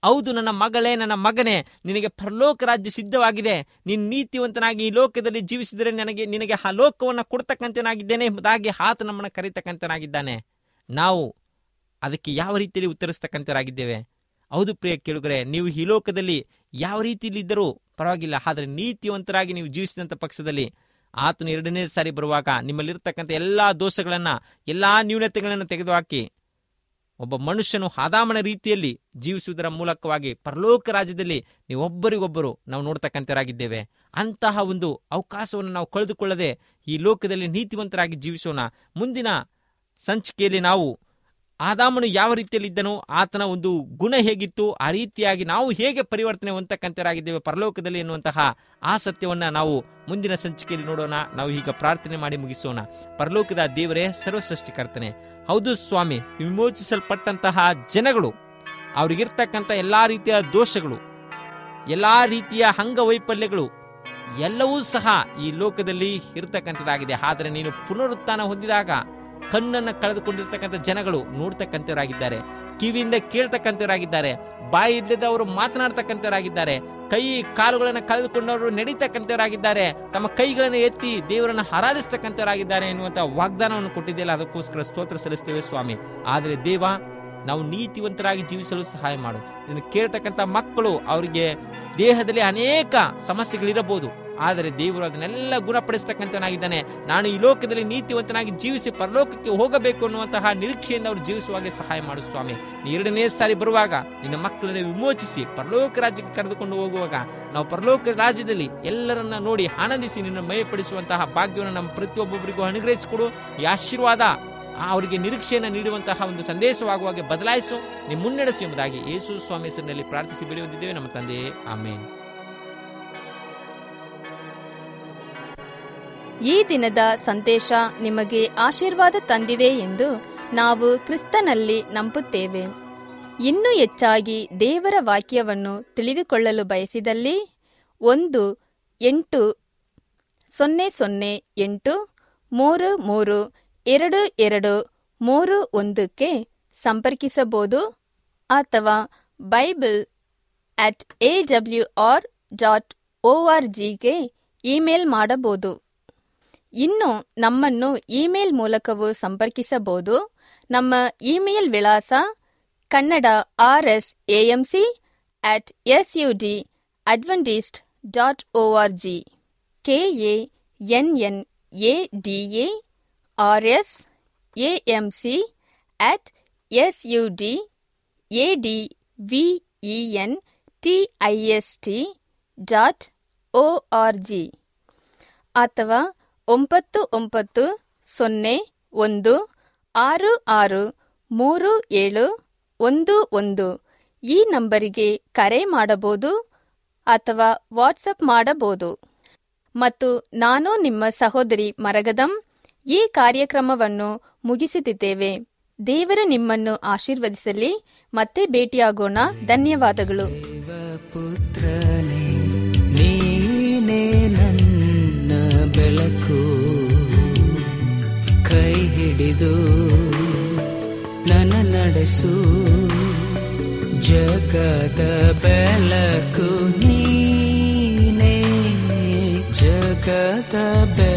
ಹೌದು ನನ್ನ ಮಗಳೇ ನನ್ನ ಮಗನೇ ನಿನಗೆ ಪರಲೋಕ ರಾಜ್ಯ ಸಿದ್ಧವಾಗಿದೆ ನೀನು ನೀತಿವಂತನಾಗಿ ಈ ಲೋಕದಲ್ಲಿ ಜೀವಿಸಿದರೆ ನನಗೆ ನಿನಗೆ ಆ ಲೋಕವನ್ನು ಕೊಡ್ತಕ್ಕಂತನಾಗಿದ್ದೇನೆ ಎಂಬುದಾಗಿ ಆತ ನಮ್ಮನ್ನು ಕರೀತಕ್ಕಂತನಾಗಿದ್ದಾನೆ ನಾವು ಅದಕ್ಕೆ ಯಾವ ರೀತಿಯಲ್ಲಿ ಉತ್ತರಿಸ್ತಕ್ಕಂಥರಾಗಿದ್ದೇವೆ ಹೌದು ಪ್ರಿಯ ಕೇಳುಗರೆ ನೀವು ಈ ಲೋಕದಲ್ಲಿ ಯಾವ ರೀತಿಯಲ್ಲಿ ಇದ್ದರೂ ಪರವಾಗಿಲ್ಲ ಆದರೆ ನೀತಿವಂತರಾಗಿ ನೀವು ಜೀವಿಸಿದಂಥ ಪಕ್ಷದಲ್ಲಿ ಆತನು ಎರಡನೇ ಸಾರಿ ಬರುವಾಗ ನಿಮ್ಮಲ್ಲಿರ್ತಕ್ಕಂಥ ಎಲ್ಲ ದೋಷಗಳನ್ನು ಎಲ್ಲ ನ್ಯೂನತೆಗಳನ್ನು ತೆಗೆದುಹಾಕಿ ಒಬ್ಬ ಮನುಷ್ಯನು ಆದಾಮನ ರೀತಿಯಲ್ಲಿ ಜೀವಿಸುವುದರ ಮೂಲಕವಾಗಿ ಪರಲೋಕ ರಾಜ್ಯದಲ್ಲಿ ನೀವು ಒಬ್ಬರಿಗೊಬ್ಬರು ನಾವು ನೋಡ್ತಕ್ಕಂಥರಾಗಿದ್ದೇವೆ ಅಂತಹ ಒಂದು ಅವಕಾಶವನ್ನು ನಾವು ಕಳೆದುಕೊಳ್ಳದೆ ಈ ಲೋಕದಲ್ಲಿ ನೀತಿವಂತರಾಗಿ ಜೀವಿಸೋಣ ಮುಂದಿನ ಸಂಚಿಕೆಯಲ್ಲಿ ನಾವು ಆದಾಮನು ಯಾವ ರೀತಿಯಲ್ಲಿ ಇದ್ದನೋ ಆತನ ಒಂದು ಗುಣ ಹೇಗಿತ್ತು ಆ ರೀತಿಯಾಗಿ ನಾವು ಹೇಗೆ ಪರಿವರ್ತನೆ ಹೊಂದಕ್ಕಂತರಾಗಿದ್ದೇವೆ ಪರಲೋಕದಲ್ಲಿ ಎನ್ನುವಂತಹ ಆ ಸತ್ಯವನ್ನ ನಾವು ಮುಂದಿನ ಸಂಚಿಕೆಯಲ್ಲಿ ನೋಡೋಣ ನಾವು ಈಗ ಪ್ರಾರ್ಥನೆ ಮಾಡಿ ಮುಗಿಸೋಣ ಪರಲೋಕದ ದೇವರೇ ಸರ್ವಸೃಷ್ಟಿಕರ್ತನೆ ಹೌದು ಸ್ವಾಮಿ ವಿಮೋಚಿಸಲ್ಪಟ್ಟಂತಹ ಜನಗಳು ಅವ್ರಿಗಿರ್ತಕ್ಕಂಥ ಎಲ್ಲಾ ರೀತಿಯ ದೋಷಗಳು ಎಲ್ಲಾ ರೀತಿಯ ಅಂಗವೈಫಲ್ಯಗಳು ಎಲ್ಲವೂ ಸಹ ಈ ಲೋಕದಲ್ಲಿ ಇರತಕ್ಕಂಥದ್ದಾಗಿದೆ ಆದರೆ ನೀನು ಪುನರುತ್ಥಾನ ಹೊಂದಿದಾಗ ಕಣ್ಣನ್ನು ಕಳೆದುಕೊಂಡಿರ್ತಕ್ಕಂಥ ಜನಗಳು ನೋಡ್ತಕ್ಕಂಥವರಾಗಿದ್ದಾರೆ ಕಿವಿಯಿಂದ ಕೇಳ್ತಕ್ಕಂಥವರಾಗಿದ್ದಾರೆ ಬಾಯಿ ಇಲ್ಲದವರು ಮಾತನಾಡ್ತಕ್ಕಂಥವರಾಗಿದ್ದಾರೆ ಕೈ ಕಾಲುಗಳನ್ನು ಕಳೆದುಕೊಂಡವರು ನಡೀತಕ್ಕಂಥವರಾಗಿದ್ದಾರೆ ತಮ್ಮ ಕೈಗಳನ್ನು ಎತ್ತಿ ದೇವರನ್ನು ಆರಾಧಿಸ್ತಕ್ಕಂಥವರಾಗಿದ್ದಾರೆ ಎನ್ನುವಂಥ ವಾಗ್ದಾನವನ್ನು ಕೊಟ್ಟಿದ್ದೆಯಲ್ಲ ಅದಕ್ಕೋಸ್ಕರ ಸ್ತೋತ್ರ ಸಲ್ಲಿಸ್ತೇವೆ ಸ್ವಾಮಿ ಆದರೆ ದೇವ ನಾವು ನೀತಿವಂತರಾಗಿ ಜೀವಿಸಲು ಸಹಾಯ ಮಾಡು ಇದನ್ನು ಕೇಳ್ತಕ್ಕಂಥ ಮಕ್ಕಳು ಅವರಿಗೆ ದೇಹದಲ್ಲಿ ಅನೇಕ ಸಮಸ್ಯೆಗಳಿರಬಹುದು ಆದರೆ ದೇವರು ಅದನ್ನೆಲ್ಲ ಗುಣಪಡಿಸ್ತಕ್ಕಂಥನಾಗಿದ್ದಾನೆ ನಾನು ಈ ಲೋಕದಲ್ಲಿ ನೀತಿವಂತನಾಗಿ ಜೀವಿಸಿ ಪರಲೋಕಕ್ಕೆ ಹೋಗಬೇಕು ಅನ್ನುವಂತಹ ನಿರೀಕ್ಷೆಯಿಂದ ಅವರು ಜೀವಿಸುವಾಗೆ ಸಹಾಯ ಮಾಡು ಸ್ವಾಮಿ ನೀ ಎರಡನೇ ಸಾರಿ ಬರುವಾಗ ನಿನ್ನ ಮಕ್ಕಳನ್ನು ವಿಮೋಚಿಸಿ ಪರಲೋಕ ರಾಜ್ಯಕ್ಕೆ ಕರೆದುಕೊಂಡು ಹೋಗುವಾಗ ನಾವು ಪರಲೋಕ ರಾಜ್ಯದಲ್ಲಿ ಎಲ್ಲರನ್ನ ನೋಡಿ ಆನಂದಿಸಿ ನಿನ್ನ ಮಯಪಡಿಸುವಂತಹ ಭಾಗ್ಯವನ್ನು ನಮ್ಮ ಪ್ರತಿಯೊಬ್ಬೊಬ್ಬರಿಗೂ ಅನುಗ್ರಹಿಸಿಕೊಡು ಈ ಆಶೀರ್ವಾದ ಆ ಅವರಿಗೆ ನಿರೀಕ್ಷೆಯನ್ನು ನೀಡುವಂತಹ ಒಂದು ಸಂದೇಶವಾಗುವಾಗ ಬದಲಾಯಿಸು ನೀವು ಮುನ್ನಡೆಸು ಎಂಬುದಾಗಿ ಯೇಸು ಸ್ವಾಮಿ ಹೆಸರಿನಲ್ಲಿ ಪ್ರಾರ್ಥಿಸಿ ಬೆಳೆ ಹೊಂದಿದ್ದೇವೆ ನಮ್ಮ ತಂದೆಯೇ ಆಮೇಲೆ ಈ ದಿನದ ಸಂದೇಶ ನಿಮಗೆ ಆಶೀರ್ವಾದ ತಂದಿದೆ ಎಂದು ನಾವು ಕ್ರಿಸ್ತನಲ್ಲಿ ನಂಬುತ್ತೇವೆ ಇನ್ನೂ ಹೆಚ್ಚಾಗಿ ದೇವರ ವಾಕ್ಯವನ್ನು ತಿಳಿದುಕೊಳ್ಳಲು ಬಯಸಿದಲ್ಲಿ ಒಂದು ಎಂಟು ಸೊನ್ನೆ ಸೊನ್ನೆ ಎಂಟು ಮೂರು ಮೂರು ಎರಡು ಎರಡು ಮೂರು ಒಂದಕ್ಕೆ ಸಂಪರ್ಕಿಸಬಹುದು ಅಥವಾ Bible at A W R dot O R ಜಿಗೆ ಇಮೇಲ್ ಮಾಡಬಹುದು ಇನ್ನು ನಮ್ಮನ್ನು ಇಮೇಲ್ ಮೂಲಕವೂ ಸಂಪರ್ಕಿಸಬಹುದು ನಮ್ಮ ಇಮೇಲ್ ವಿಳಾಸ Kannada R S A M C at S U D Adventist dot O R G K A N N A D A R S A M C at S U D A D V E N T I S T dot O R G ಅಥವಾ ಒಂಬತ್ತು ಒಂಬತ್ತು ಸೊನ್ನೆ ಒಂದು ಆರು ಆರು ಮೂರು ಏಳು ಒಂದು ಒಂದು ಈ ನಂಬರಿಗೆ ಕರೆ ಮಾಡಬಹುದು ಅಥವಾ ವಾಟ್ಸಪ್ ಮಾಡಬಹುದು ಮತ್ತು ನಾನು ನಿಮ್ಮ ಸಹೋದರಿ ಮರಗದಂ ಈ ಕಾರ್ಯಕ್ರಮವನ್ನು ಮುಗಿಸುತ್ತಿದ್ದೇವೆ ದೇವರು ನಿಮ್ಮನ್ನು ಆಶೀರ್ವದಿಸಲಿ ಮತ್ತೆ ಭೇಟಿಯಾಗೋಣ ಧನ್ಯವಾದಗಳು ಪುತ್ರನೇ ನೀನೇ ನನ್ನ ಬೆಳಕು ಕೈ ಹಿಡಿದು ನನ್ನ ನಡೆಸು ಜಗದ ಬೆಳಕು ನೀನೇ ಜಗದ ಬೆಳಕು